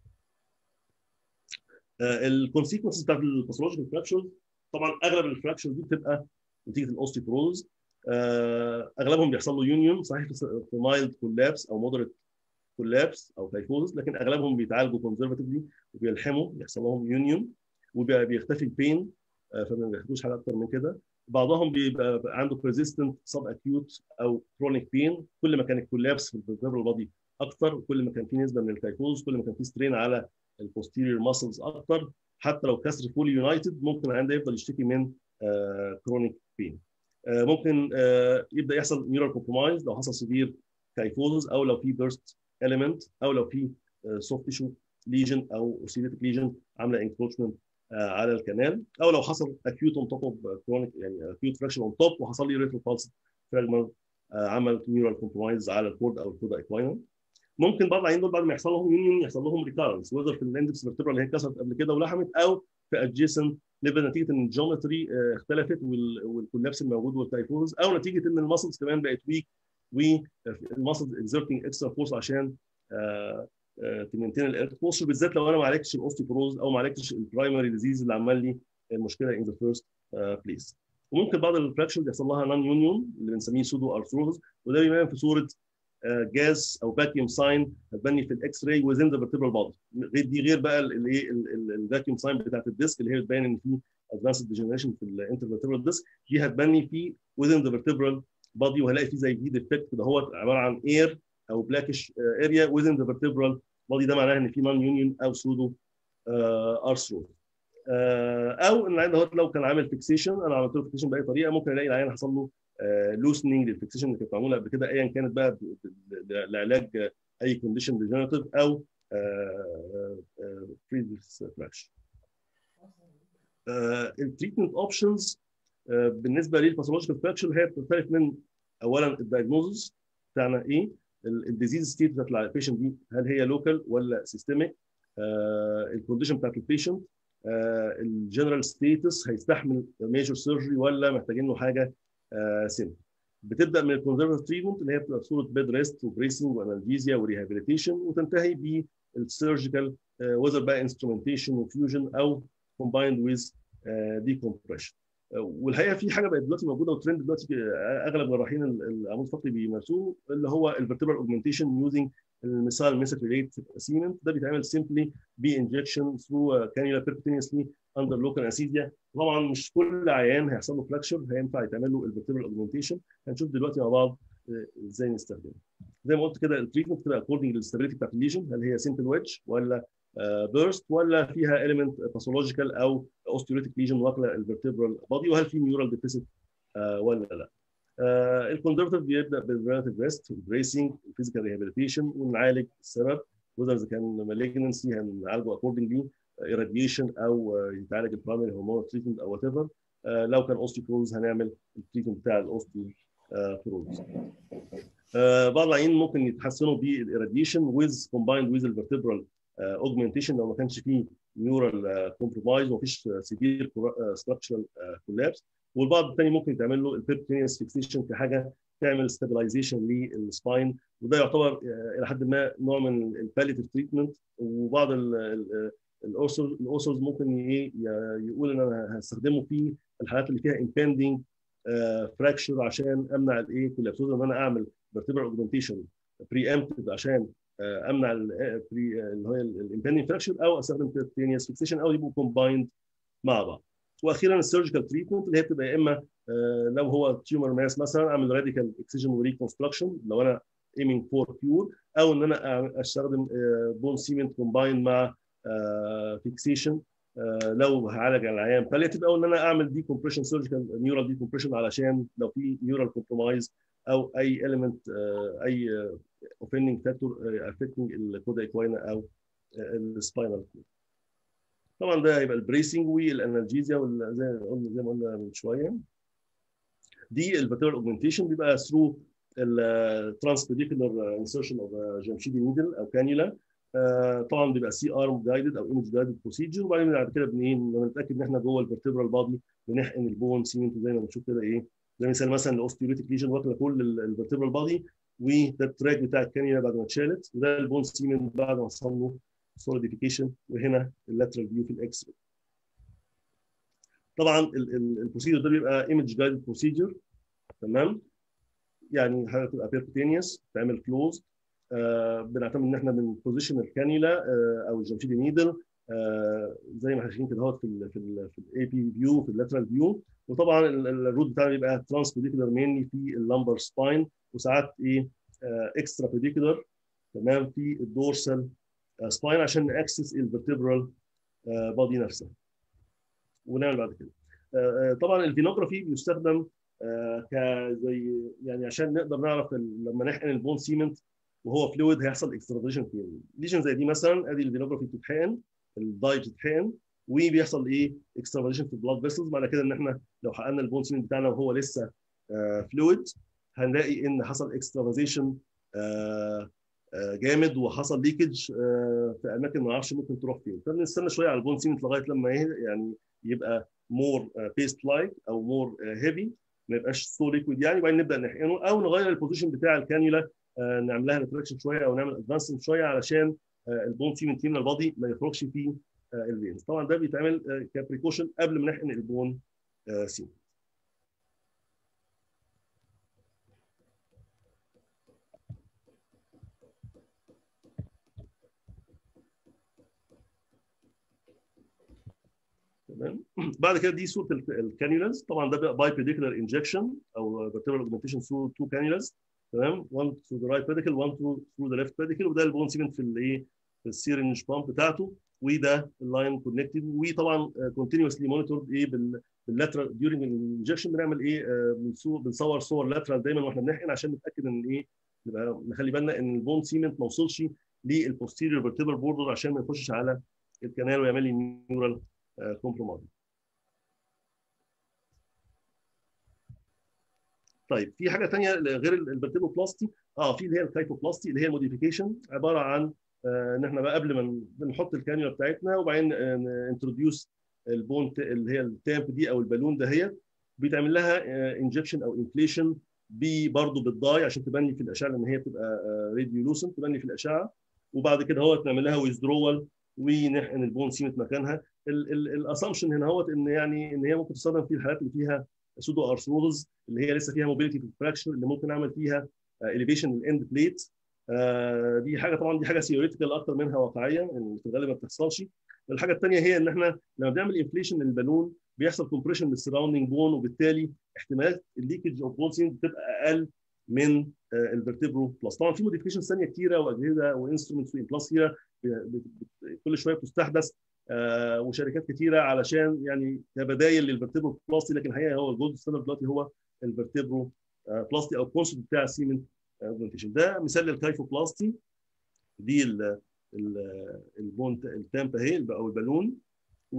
الكونسيكونسز بتاعت الباثولوجيكال فراكشرز طبعا اغلب الفراكشرز دي بتبقى نتيجه الاوستيبروز اغلبهم بيحصل له يونيون صحيح في مايلد كولابس او مودريت كولابس او تايفوزس لكن اغلبهم بيتعالجوا كونزرفتيفلي وبيلحموا يحصل لهم يونيون وبيختفي البين فما بياخدوش حاجه اكتر من كده بعضهم بيبقى عنده بريزيستنت سب اكيوت او كرونيك بين كل ما كان الكولابس في الفيرتبرال بادي اكتر وكل ما كان في نسبه من التايفوز كل ما كان في سترين على البوستيريور ماسلز اكتر حتى لو كسر فولي يونايتد ممكن عنده يفضل يشتكي من كرونيك بين ممكن يبدا يحصل نيورال كومبرومايز لو حصل سيفير كايفوزز او لو في بيرست اليمنت او لو في سوفت تيشو ليجن او اوسيليتيك ليجن عامله انكروشمنت على الكنال او لو حصل اكيوت اون توب اوف كرونيك يعني اكيوت فراكشن اون توب وحصل لي ريترو بالس فراجمنت عمل نيورال كومبرومايز على الكورد او الكودا اكواينم ممكن بعض العيانين دول بعد ما يحصل لهم يونيون يحصل لهم ريكارنس وذر في الاندكس فيرتبرا اللي هي اتكسرت قبل كده ولحمت او في ادجيسنت ليفل نتيجه ان الجيومتري اختلفت والكولابس الموجود والتايفوز او نتيجه ان المسلز كمان بقت ويك والمسلز اكزرتنج اكسترا فورس عشان تمنتين الالكتريك بوستر بالذات لو انا ما عالجتش الاوستيبروز او ما عالجتش البرايمري ديزيز اللي عمل لي المشكله ان ذا فيرست بليس وممكن بعض الفراكشنز يحصل لها نون يونيون اللي بنسميه سودو ارثروز وده بيبان في صوره جاز او فاكيوم ساين هتبني في الاكس راي وزين ذا فيرتبرال بادي غير دي غير بقى الايه الفاكيوم ساين بتاعت الديسك اللي هي بتبين ان في ادفانسد ديجنريشن في الانترفيرتبرال ديسك دي هتبني في وزين ذا فيرتبرال بادي وهلاقي في زي في ديفكت كده هو عباره عن اير او بلاكش اريا وزين ذا فيرتبرال بادي ده معناه ان في نون يونيون او سودو ارثروز او ان العيان لو كان عامل فيكسيشن انا عملت له فيكسيشن باي طريقه ممكن الاقي العيان حصل له لوسننج للفيكسيشن اللي كانت معموله قبل كده ايا كانت بقى لعلاج اي كونديشن ديجنريتيف او بريفيس فلاش التريتمنت اوبشنز بالنسبه للباثولوجيكال فراكشر هي بتختلف من اولا الدايجنوزس بتاعنا ايه الديزيز ستيت بتاعت البيشنت دي هل هي لوكال ولا سيستميك الكونديشن بتاعت البيشنت الجنرال ستيتس هيستحمل ميجر سيرجري ولا محتاجين له حاجه سن بتبدا من الكونزرفتيف تريتمنت اللي هي بتبقى في صوره بيد ريست وبريسنج وانالجيزيا وريهابيليتيشن وتنتهي بالسيرجيكال وذر بقى انسترومنتيشن وفيوجن او كومبايند ويز ديكومبريشن والحقيقه في حاجه بقت دلوقتي موجوده وترند دلوقتي اغلب جراحين العمود الفقري بيمارسوه اللي هو الفرتبرال اوجمنتيشن يوزنج المثال ميثيليت سيمنت ده بيتعمل سيمبلي بانجكشن ثرو كانيولا بيركوتينيوسلي اندر لوكال انستيزيا طبعا مش كل عيان هيحصل له فراكشر هينفع يتعمل له الفرتبرال اوجمنتيشن هنشوف دلوقتي مع بعض ازاي نستخدمه زي ما قلت كده التريتمنت بتبقى اكوردنج للستابيليتي بتاعت الليجن هل هي سمبل ويدج ولا بيرست ولا فيها اليمنت باثولوجيكال او اوستيوريتيك ليجن واكله الفرتبرال بادي وهل في نيورال ديفيسيت ولا لا الكونزرفتيف بيبدا بالريلاتيف ريست والبريسنج والفيزيكال ريهابيليتيشن ونعالج السبب وذا اذا كان مالجنسي هنعالجه اكوردنجلي irradiation او يتعالج البرايمري هرمون تريتمنت او وات ايفر لو كان اوستيوبروز هنعمل التريتمنت بتاع الاوستيوبروز بعض العيانين ممكن يتحسنوا بالirradiation with combined with الفرتبرال اوجمنتيشن لو ما كانش فيه نيورال كومبرومايز ومفيش سيفير ستراكشرال كولابس والبعض الثاني ممكن يتعمل له البيرتينيوس فيكسيشن كحاجه تعمل ستابلايزيشن للسباين وده يعتبر الى حد ما نوع من الباليتيف تريتمنت وبعض الاوسرز ممكن يقول ان انا هستخدمه في الحالات اللي فيها امباندنج فراكشر عشان امنع الايه كولابس ان انا اعمل فيرتبرال اوجمنتيشن بري امبتد عشان امنع اللي هو الامباندنج فراكشر او استخدم بيرتينيوس فيكسيشن او يبقوا كومبايند مع بعض واخيرا السيرجيكال تريتمنت اللي هي بتبقى يا اما لو هو تيومر ماس مثلا اعمل راديكال اكسجن وريكونستراكشن لو انا ايمينج فور كيور او ان انا استخدم بون سيمنت كومباين مع فيكسيشن لو هعالج العيان بالياتيف او ان انا اعمل دي كومبريشن سيرجيكال نيورال دي كومبريشن علشان لو في نيورال كومبرومايز او اي اليمنت اي اوفندنج فاكتور افكتنج الكودا ايكوينا او السباينال كود طبعا ده هيبقى البريسنج والانالجيزيا زي ما قلنا زي ما قلنا من شويه دي الفاتيرال اوجمنتيشن بيبقى ثرو الترانسبيديكولار انسرشن اوف جمشيدي نيدل او كانيولا طبعا بيبقى سي ارم جايدد او ايمج جايدد بروسيجر وبعدين بعد كده بن بنتاكد ان احنا جوه الفرتبرال بادي بنحقن البون سيمنت زي ما بنشوف كده ايه زي مثال مثلا الاوستيوريتيك ليجن واكله كل الفرتبرال بادي وده التراك بتاع الكانيولا بعد ما اتشالت وده البون سيمنت بعد ما حصل له سوليديفيكيشن وهنا اللاترال فيو في الاكس طبعا البروسيجر ده بيبقى ايمج جايدد بروسيجر تمام يعني حاجه تبقى بيركوتينيوس تعمل كلوز آه بنعتمد ان احنا بنبوزيشن الكانيولا آه او الجمشيدي نيدل آه زي ما احنا شايفين كده اهوت في ال في ال في الاي بي فيو في اللاترال فيو وطبعا الروت بتاعنا بيبقى ترانسبيديكولار مينلي في اللمبر سباين وساعات ايه اكسترا بيديكولار تمام في الدورسال سباين عشان ناكسس الفرتبرال بادي نفسها ونعمل بعد كده طبعا الفينوجرافي بيستخدم كزي يعني عشان نقدر نعرف لما نحقن البون سيمنت وهو فلويد هيحصل اكسترافيشن فين ليجن زي دي مثلا ادي الفينوجرافي بتتحقن الداي بتتحقن وبيحصل ايه اكسترافيشن في البلاد فيسلز معنى كده ان احنا لو حققنا البون سيمنت بتاعنا وهو لسه فلويد هنلاقي ان حصل اكسترافيشن جامد وحصل ليكج في اماكن ما نعرفش ممكن تروح فين فبنستنى شويه على البون سيمنت لغايه لما يعني يبقى مور بيست لايك او مور هيفي ما يبقاش سو ليكويد يعني وبعدين نبدا نحقنه او نغير البوزيشن بتاع الكانيولا نعمل لها ريتراكشن شويه او نعمل ادفانسمنت شويه علشان البون سيمنت من البادي ما يخرجش فيه الفينز طبعا ده بيتعمل كبريكوشن قبل ما نحقن البون سيمنت تمام بعد كده دي صوره الكانيولاز طبعا ده باي بيديكولار انجكشن او فيرتبرال اوجمنتيشن ثرو تو كانيولاز تمام 1 ثرو ذا رايت بيديكل 1 ثرو ذا ليفت بيديكل وده البون سيمنت في الايه في السيرنج بامب بتاعته وده اللاين كونكتد وطبعا كونتينوسلي مونيتورد ايه باللاترال ديورنج الانجكشن بنعمل ايه بنصور صور لاترال دايما واحنا بنحقن عشان نتاكد ان ايه نبقى نخلي بالنا ان البون سيمنت ما وصلش للبوستيريور فيرتبرال بوردر عشان ما يخشش على الكنال ويعمل لي نيورال كومبرومايز طيب في حاجه ثانيه غير الفرتيبوبلاستي اه في اللي هي الكايفوبلاستي اللي هي الموديفيكيشن عباره عن آه ان احنا بقى قبل ما بنحط الكانيولا بتاعتنا وبعدين انتروديوس البون اللي هي التامب دي او البالون دهيت بيتعمل لها انجكشن او انفليشن برضه بالضاي عشان تبني في الاشعه لان هي بتبقى راديولوسنت تبني في الاشعه وبعد كده هو نعمل لها ويزدرول ونحقن البون سيمت مكانها الاسامبشن هنا هو ان يعني ان هي ممكن تستخدم في الحالات اللي فيها سودو ارثروز اللي هي لسه فيها موبيليتي في الفراكشر اللي ممكن اعمل فيها اليفيشن الاند بليت دي حاجه طبعا دي حاجه ثيوريتيكال اكتر منها واقعيه ان في الغالب ما بتحصلش الحاجه الثانيه هي ان احنا لما بنعمل انفليشن للبالون بيحصل كومبريشن للسراوندنج بون وبالتالي احتمالات الليكج اوف بون سين بتبقى اقل من الفرتبرو بلس طبعا في موديفيكيشن ثانيه كتيره واجهزه وانسترومنتس وامبلاس كتيره كل شويه بتستحدث آه وشركات كتيره علشان يعني كبدايل للفرتبرو بلاستي لكن الحقيقه هو الجولد ستاندرد دلوقتي هو الفرتبرو آه بلاستي او الكونسبت بتاع السيمنت اوجمنتيشن ده مثال للكايفو بلاستي دي ال البون التامب اهي او البالون و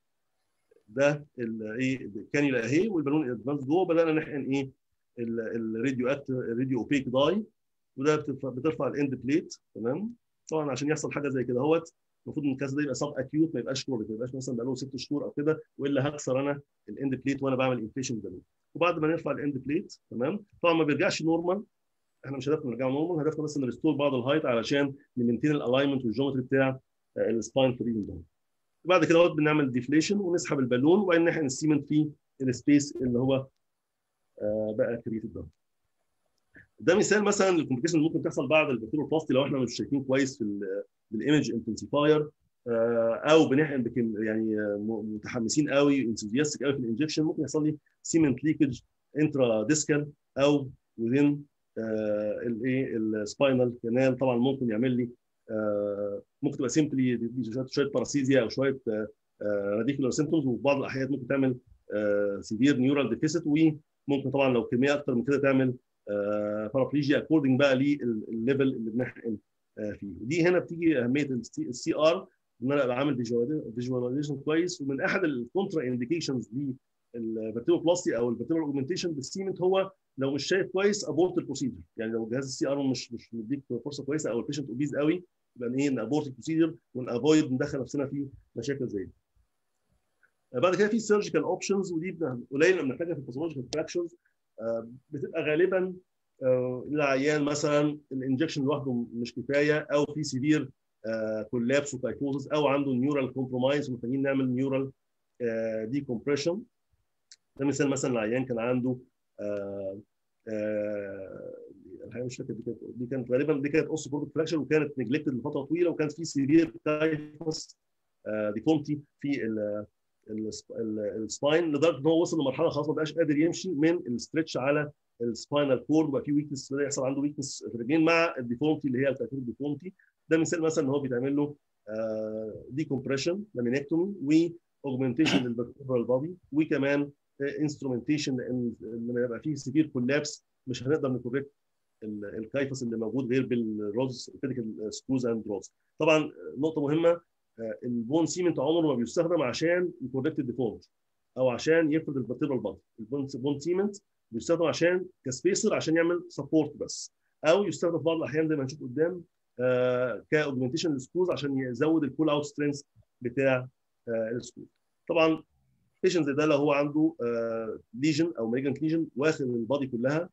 ده ايه الكانيولا اهي والبالون ادفانس جوه بدانا نحقن ايه الراديو اكت الراديو اوبيك داي وده بترفع الاند بليت تمام طبعا عشان يحصل حاجه زي كده اهوت المفروض ان الكاس ده يبقى سب اكيوت ما يبقاش كرونيك ما يبقاش مثلا بقى له ست شهور او كده والا هكسر انا الاند بليت وانا بعمل انفليشن بالون وبعد ما نرفع الاند بليت تمام طبعا ما بيرجعش نورمال احنا مش هدفنا نرجع نورمال هدفنا بس نريستور بعض الهايت علشان نمنتين الالاينمنت والجيومتري بتاع السباين في الريجن ده بعد كده اهوت بنعمل ديفليشن ونسحب البالون وبعدين نحقن السيمنت في السبيس اللي هو بقى كريتد ده ده مثال مثلا للكومبليكيشن اللي ممكن تحصل بعد البكتيريوبلاستي لو احنا مش شايفين كويس في بالايمج انتنسيفاير او بنحقن بكم يعني متحمسين قوي انثوزياستيك قوي في الانجكشن ممكن يحصل لي سيمنت ليكج انترا ديسكال او within الايه السباينال كانال طبعا ممكن يعمل لي ممكن تبقى سيمبلي شويه باراسيزيا او شويه راديكولار سيمتومز وفي بعض الاحيان ممكن تعمل سيفير نيورال ديفيسيت وممكن طبعا لو كميه اكتر من كده تعمل بارابليجيا اكوردنج بقى للليفل اللي بنحقن فيه ودي هنا بتيجي اهميه السي ار ان انا ابقى عامل فيجواليزيشن كويس ومن احد الكونترا انديكيشنز للفيرتيبروبلاستي او الفيرتيبرال اوجمنتيشن بالسيمنت هو لو مش شايف كويس ابورت البروسيجر يعني لو جهاز السي ار مش مش مديك فرصه كويسه او البيشنت اوبيز قوي يبقى ايه نابورت البروسيجر ونافويد ندخل نفسنا في مشاكل زي دي. بعد كده في سيرجيكال اوبشنز ودي قليل لما بنحتاجها في الباثولوجيكال فراكشرز بتبقى غالبا للعيان مثلا الانجكشن لوحده مش كفايه او في سيفير كولابس وكايكوزس او عنده نيورال كومبرومايز ومحتاجين نعمل نيورال دي كومبريشن ده مثال مثلا العيان كان عنده الحقيقه مش فاكر دي كانت دي كانت غالبا دي كانت اوس كورد فراكشر وكانت نجلكتد لفتره طويله وكانت في سيفير تايفوس ديفورمتي في السباين لدرجه ان هو وصل لمرحله خلاص ما بقاش قادر يمشي من الستريتش على السباينال كورد وبقى في ويكنس بدا يحصل عنده ويكنس في الرجلين مع الديفورمتي اللي هي التاثير ديفورمتي ده مثال مثلا ان هو بيتعمل له دي كومبريشن لامينكتومي واوجمنتيشن للفيرتبرال بادي وكمان انسترومنتيشن لان لما يبقى فيه سيفير كولابس مش هنقدر نكوريكت الكايفس اللي موجود غير بالروز بيديكال سكروز اند روز طبعا نقطه مهمه البون سيمنت عمره ما بيستخدم عشان يكوريكت الديفولت او عشان يفرد الفيرتبرال بادي البون سيمنت بيستخدم عشان كسبيسر عشان يعمل سبورت بس او يستخدم في بعض الاحيان زي ما هنشوف قدام آه كاوجمنتيشن للسكروز عشان يزود البول اوت سترينث بتاع آه السكروز طبعا بيشنت زي ده لو هو عنده آه ليجن او مالجنت ليجن واخد البادي كلها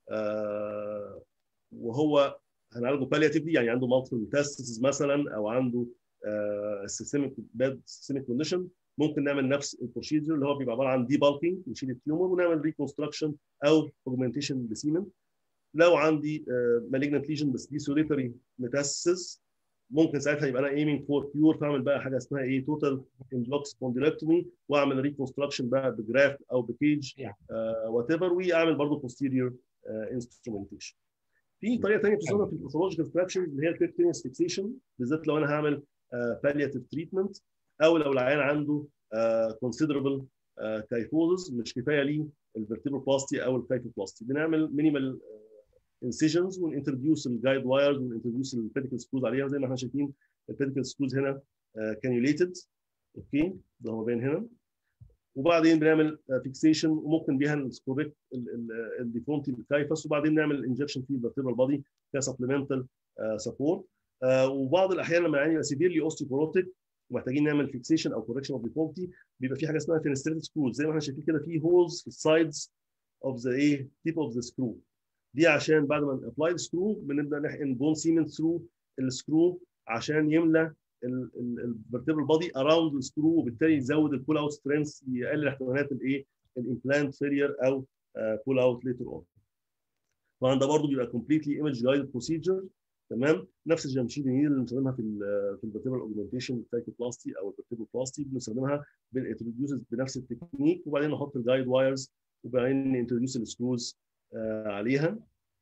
آه وهو هنعالجه بالياتيفلي يعني عنده مالتيبل ميتاستاسيس مثلا او عنده سيستميك باد سيستميك كونديشن ممكن نعمل نفس البروسيجر اللي هو بيبقى عباره عن دي بالكينج نشيل التيومر ونعمل ريكونستراكشن او اوجمنتيشن بسيمنت لو عندي مالجنت ليجن بس دي سوليتري ميتاسيس ممكن ساعتها يبقى انا ايمينج فور بيور فاعمل بقى حاجه اسمها ايه توتال انبلوك سبونديلكتومي واعمل ريكونستراكشن بقى بجرافت او بكيج وات ايفر واعمل برضه بوستيريور انسترومنتيشن في طريقه ثانيه بتستخدم في الباثولوجيكال فراكشن اللي هي البيرتينس فيكسيشن بالذات لو انا هعمل بالياتيف تريتمنت او لو العيان عنده كونسيدربل كايفوزز مش كفايه ليه الفيرتيبروبلاستي او الكايفوبلاستي بنعمل مينيمال انسيجنز ونintroduce الجايد وايرز ونintroduce البيديكال سكروز عليها زي ما احنا شايفين البيديكال سكروز هنا كانيوليتد اوكي ده هو باين هنا وبعدين بنعمل فيكسيشن وممكن بيها نكوريكت الديفورمتي بالكايفس وبعدين نعمل انجكشن في الفيرتيبرال بادي كسبلمنتال سبورت وبعض الاحيان لما يعني يبقى سيفيرلي اوستيوبوروتيك ومحتاجين نعمل فيكسيشن او كوركشن اوف ديفورمتي بيبقى في حاجه اسمها فينستريتد سكروز زي ما احنا شايفين كده في هولز في السايدز اوف ذا ايه تيب اوف ذا سكرو دي عشان بعد ما نابلاي السكرو بنبدا نحقن بون سيمنت ثرو السكرو عشان يملى الفيرتيبرال بادي اراوند السكرو وبالتالي يزود البول اوت سترينث يقلل احتمالات الايه الامبلانت فيلير او بول اوت ليتر اون طبعا ده برضه بيبقى كومبليتلي ايمج جايد بروسيجر تمام نفس الجمشيد اللي بنستخدمها في ال في الفيرتيبرال اوجمنتيشن التايكوبلاستي او الفيرتيبرال بلاستي بنستخدمها بنانتروديوس بنفس التكنيك وبعدين نحط الجايد وايرز وبعدين نانتروديوس السكروز آه عليها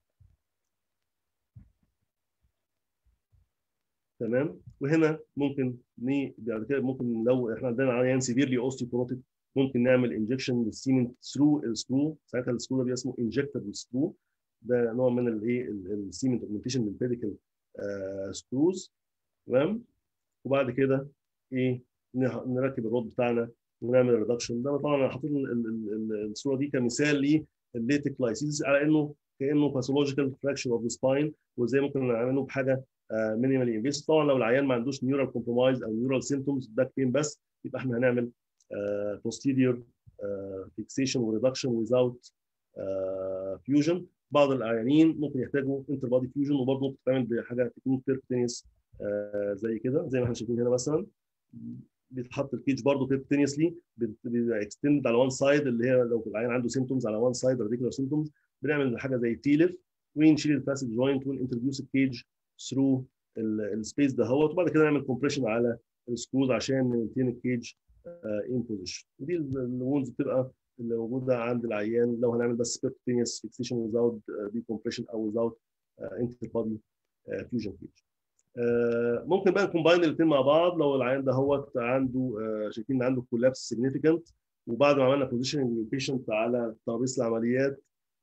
تمام وهنا ممكن بعد كده ممكن لو احنا عندنا عيان سيفيرلي اوستيوبوروتيك ممكن نعمل انجكشن للسيمنت ثرو السكرو ساعتها السكرو ده بيبقى اسمه انجكتبل سكرو ده نوع من الايه السيمنت اوجمنتيشن للبيديكال سكروز تمام وبعد كده ايه نركب الرود بتاعنا ونعمل ريدكشن ده طبعا انا حاطط الصوره دي كمثال للليتك لايسيس على انه كانه باثولوجيكال فراكشر اوف ذا سباين وازاي ممكن نعمله بحاجه مينيمال انفيس طبعا لو العيان ما عندوش نيورال كومبرومايز او نيورال سيمتومز باك بين بس يبقى احنا هنعمل posterior fixation وريدكشن without فيوجن بعض العيانين ممكن يحتاجوا انتر بادي فيوجن وبرضه ممكن تعمل بحاجه تكنيك بيركتينيس زي كده زي ما احنا شايفين هنا مثلا بيتحط الكيج برضه بيركتينيسلي بيبقى اكستند على وان سايد اللي هي لو العيان عنده سيمتومز على وان سايد ريديكولار سيمتومز بنعمل حاجه زي تيلف ونشيل الباسج جوينت ونintroduce الكيج ثرو السبيس ده هوت وبعد كده نعمل كومبريشن على السكروز عشان نمتين الكيج ان بوزيشن ودي الوونز بتبقى اللي موجوده عند العيان لو هنعمل بس percutaneous fixation without decompression او without انتر بادي فيوجن كيج ممكن بقى نكومباين الاثنين مع بعض لو العيان ده هو عنده شايفين ان عنده كولابس سيجنيفيكانت وبعد ما عملنا بوزيشننج للبيشنت على ترابيزه العمليات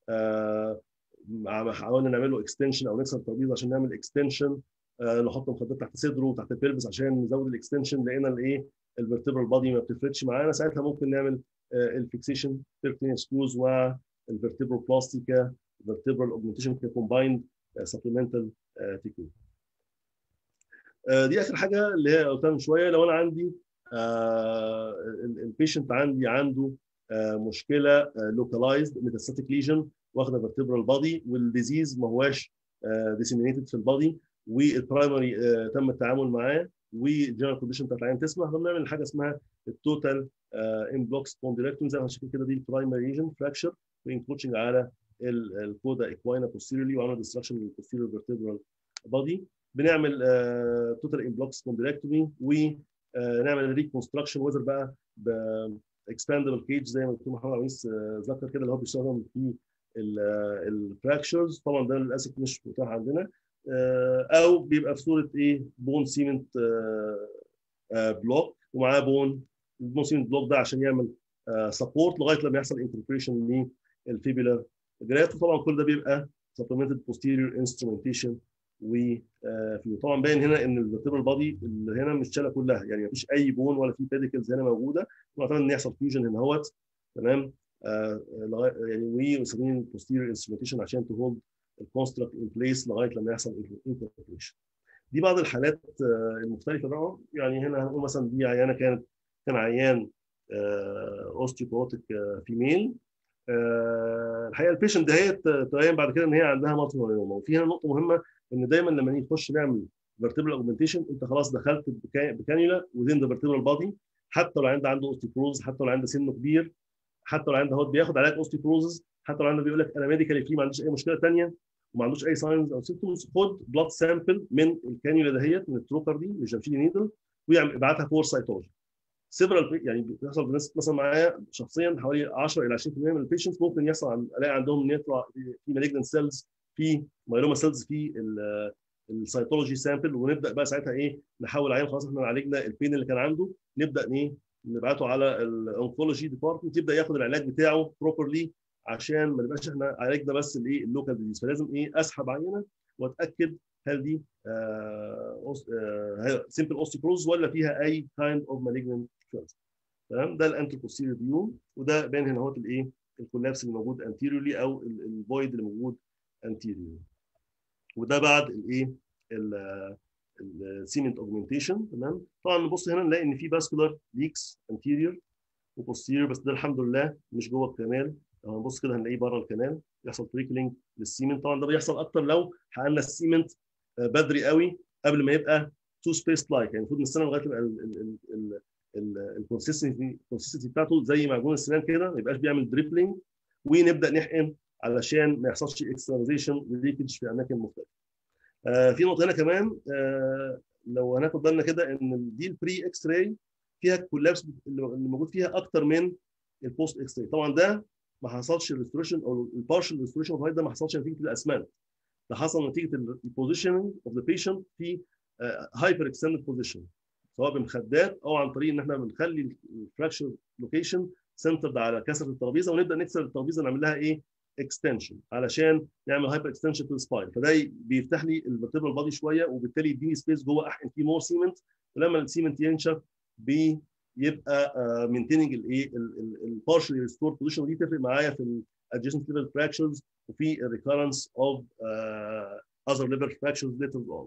حاولنا نعمل له اكستنشن او نكسر الترابيزه عشان نعمل اكستنشن نحط مخدات تحت صدره وتحت البلبس عشان نزود الاكستنشن لقينا الايه الفرتبرال بادي ما بتفرقش معانا ساعتها ممكن نعمل الفيكسيشن 13 سكروز والفرتبرال بلاستيكا vertebral augmentation كcombined supplemental تكنيك. دي اخر حاجه اللي هي قلتها من شويه لو انا عندي البيشنت عندي عنده مشكله لوكالايزد ميتاستاتيك ليجن واخده فيرتبرال بادي والديزيز ما هواش ديسيمينيتد في البادي والبرايمري تم التعامل معاه والجنرال كونديشن بتاعت العين تسمح فبنعمل حاجه اسمها التوتال ان بلوك سبونديلكتومي زي ما شايفين كده دي البرايمري ليجن فراكشر وانكروتشنج على الكودا اكواينا بوستيريورلي وعمل ديستراكشن للبوستيريور فيرتبرال بادي بنعمل توتال ان بلوك سبونديلكتومي ونعمل ريكونستراكشن وذر بقى باكسباندبل كيج زي ما الدكتور محمد عويس ذكر كده اللي هو بيستخدم في الفراكشرز طبعا ده للاسف مش متاح عندنا او بيبقى في صوره ايه بون سيمنت بلوك ومعاه بون البون سيمنت بلوك ده عشان يعمل سبورت لغايه لما يحصل انتربريشن للفيبولار جرافت وطبعا كل ده بيبقى supplemented posterior instrumentation و طبعا باين هنا ان الفيرتبرال بادي اللي هنا مش شاله كلها يعني مفيش اي بون ولا في بيديكلز هنا موجوده ونعتمد ان يحصل فيوجن هنا اهوت تمام آه يعني ومستخدمين البوستيريور انسترومنتيشن عشان تهولد الكونستراكت ان بليس لغايه لما يحصل انتربريشن دي بعض الحالات المختلفه بقى يعني هنا هنقول مثلا دي عيانه كانت كان عيان اوستيوبروتيك فيميل الحقيقه البيشنت دهيت تبين بعد كده ان هي عندها مالتي مايلوما وفي هنا نقطه مهمه ان دايما لما نيجي نخش نعمل فيرتبرال اوجمنتيشن انت خلاص دخلت بكانيولا وذين ذا فيرتبرال بادي حتى لو عنده عنده اوستيبروز حتى لو عنده سنه كبير حتى لو عنده هو بياخد علاج اوستيبروزز حتى لو عنده بيقول لك انا ميديكالي فري ما عندوش اي مشكله ثانيه وما عندوش اي ساينز او سيمبتومز خد بلاد سامبل من الكانيولا دهيت من التروكر دي مش جامشيلي نيدل ويبعتها فور سايتولوجي سيفرال يعني بيحصل بالنسبه مثلا معايا شخصيا حوالي 10 الى 20% من البيشنتس ممكن يحصل عن الاقي عندهم ان يطلع في مالجنت سيلز في مايلوما سيلز في السيتولوجي سامبل ونبدا بقى ساعتها ايه نحاول عين خلاص احنا عالجنا البين اللي كان عنده نبدا ايه نبعته على الاونكولوجي ديبارتمنت يبدا ياخد العلاج بتاعه بروبرلي عشان ما نبقاش احنا عالجنا بس الايه اللوكال ديزيز فلازم ايه اسحب عينه واتاكد هل دي سمبل اوستيبروز ولا فيها اي كايند اوف مالجنت تمام ده الانتر بوستيريور فيو وده باين هنا اهوت الايه الكولابس اللي موجود انتيريورلي او الفويد اللي موجود انتيريورلي وده بعد الايه السيمنت اوجمنتيشن تمام طبعا نبص هنا نلاقي ان في فاسكولار ليكس انتيريور وبوستيريور بس ده الحمد لله مش جوه الكنال لو هنبص كده هنلاقيه بره الكنال يحصل تريكلينج للسيمنت طبعا ده بيحصل اكتر لو حققنا السيمنت بدري قوي قبل ما يبقى تو سبيس لايك يعني المفروض نستنى لغايه يبقى الكونسستنسي الكونسستنسي بتاعته زي معجون السنان كده ما يبقاش بيعمل دريبلينج ونبدا نحقن علشان ما يحصلش اكسترنايزيشن وليكج في اماكن مختلفه. آه في نقطه هنا كمان آه لو هناخد بالنا كده ان دي البري اكس راي فيها كولابس اللي موجود فيها اكتر من البوست اكس راي طبعا ده ما حصلش الريستوريشن او البارشل ريستوريشن اوف ده ما حصلش نتيجه الاسمنت ده حصل نتيجه البوزيشننج اوف ذا بيشنت في هايبر اكستندد بوزيشن سواء بمخدات او عن طريق ان احنا بنخلي الفراكشر لوكيشن سنترد على كسره الترابيزه ونبدا نكسر الترابيزه نعمل لها ايه اكستنشن علشان نعمل هايبر اكستنشن تو السباين فده بيفتح لي الفيرتبرال بادي شويه وبالتالي يديني سبيس جوه احقن فيه مور سيمنت ولما السيمنت ينشف بيبقى مينتيننج الايه البارشلي ريستور بوزيشن دي تفرق معايا في الادجستنت ليفل فراكشرز وفي الريكورنس اوف اذر ليفل فراكشرز ليتر اون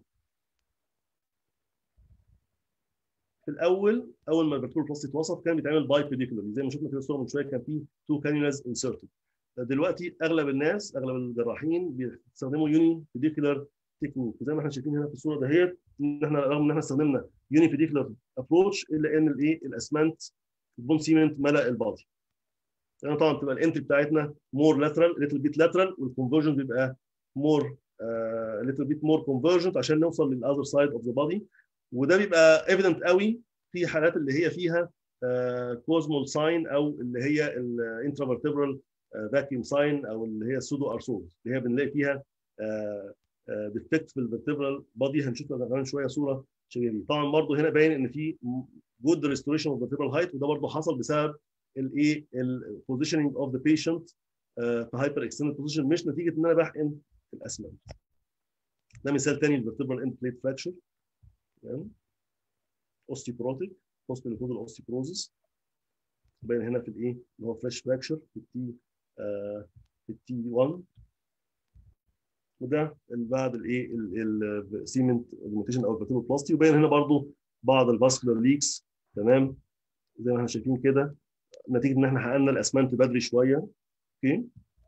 في الاول اول ما الفيرتبرال بلاستيك اتوصف كان بيتعمل باي بيديكولار زي ما شفنا كده الصوره من شويه كان في تو كانيولاز انسرتد دلوقتي اغلب الناس اغلب الجراحين بيستخدموا يوني بيديكولار تكنيك وزي ما احنا شايفين هنا في الصوره دهيت ان احنا رغم ان احنا استخدمنا يوني بيديكولار ابروتش الا ان الايه الاسمنت البون سيمنت ملا البادي يعني طبعا بتبقى الانتري بتاعتنا مور لاترال ليتل بيت لاترال والكونفرجن بيبقى مور ليتل بيت مور كونفرجنت عشان نوصل للاذر سايد اوف ذا بادي وده بيبقى ايفيدنت قوي في حالات اللي هي فيها كوزمول ساين او اللي هي الانترافيرتبرال فاكيوم ساين او اللي هي السودو ارثروز اللي هي بنلاقي فيها ديفكت في الفيرتبرال بادي هنشوف كمان شويه صوره شبيهه دي طبعا برضه هنا باين ان في جود ريستوريشن اوف فيرتبرال هايت وده برضه حصل بسبب الايه البوزيشننج اوف ذا بيشنت في هايبر اكستندد بوزيشن مش نتيجه ان انا بحقن الاسمنت ده مثال تاني للفيرتبرال اند بليت فراكشر تمام اوستيبروتيك بوست مينوبوزال اوستيبروزس باين هنا في الايه اللي هو فلاش فراكشر في التي آه في التي 1 وده بعد الايه السيمنت اوجمنتيشن او الفيرتبرال بلاستي وباين هنا برضو بعض الفاسكولار ليكس تمام زي ما احنا شايفين كده نتيجه ان احنا حققنا الاسمنت بدري شويه اوكي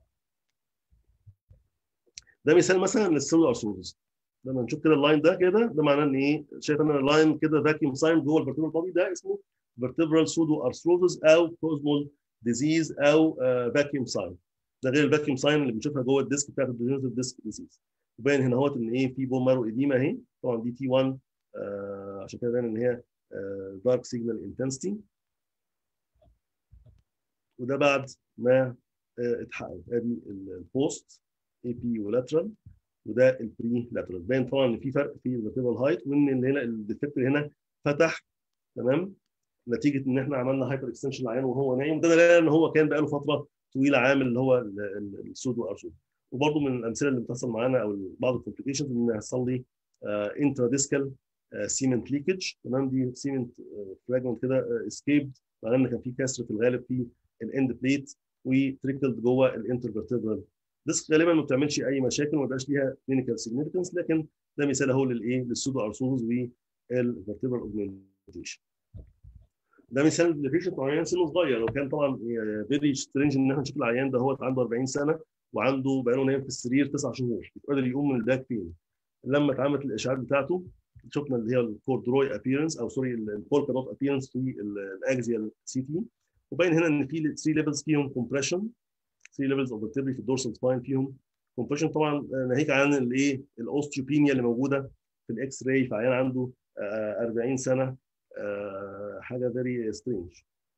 ده مثال مثلا للسيلولار ارثروزس لما نشوف كده اللاين ده كده ده معناه ان ايه شايف ان اللاين كده فاكيوم ساين جوه الفيرتبرال بودي ده اسمه فيرتبرال سودو ارثروزس او كوزمول ديزيز او فاكيوم ساين ده غير الفاكيوم ساين اللي بنشوفها جوه الديسك بتاعت الديجنريتيف ديسك ديزيز وباين هنا اهوت ان ايه في بون مارو اديما اهي طبعا دي تي 1 آه عشان كده باين ان هي دارك سيجنال انتنسيتي وده بعد ما اتحقق ادي البوست اي بي ولاترال وده البري لاترال باين طبعا ان في فرق في الفيرتيبرال هايت وان اللي هنا الديفكتور هنا فتح تمام نتيجه ان احنا عملنا هايبر اكستنشن العيان وهو نايم ده دليل ان هو كان بقى له فتره طويله عامل اللي هو السودو ارثروز وبرده من الامثله اللي بتحصل معانا او بعض الكومبليكيشنز ان يحصل لي انترا ديسكال سيمنت ليكج تمام دي سيمنت فراجمنت كده اسكيبد معناه ان كان في كسر في الغالب في الاند بليت وتريكلد جوه الانترفيرتبرال ديسك غالبا ما بتعملش اي مشاكل وما بيبقاش ليها كلينيكال سيجنفكنس لكن ده مثال اهو للايه للسودو ارثروز والفيرتبرال اوجمنتيشن ده مثال لبيشنت عيان سنه صغير وكان طبعا فيري سترينج ان احنا نشوف العيان ده هو عنده 40 سنه وعنده بقاله نايم في السرير تسع شهور مش قادر يقوم من الباك بين لما اتعملت الاشعاعات بتاعته شفنا اللي هي الكوردروي ابييرنس او سوري البولكا دوت ابييرنس في الاكزيال سي تي وباين هنا ان في 3 ليفلز فيهم كومبريشن 3 ليفلز اوف vertebrae في الدورسال سباين فيهم كومبريشن طبعا ناهيك عن الايه الاوستيوبينيا اللي موجوده في الاكس راي في عيان عنده 40 سنه حاجه فيري سترينج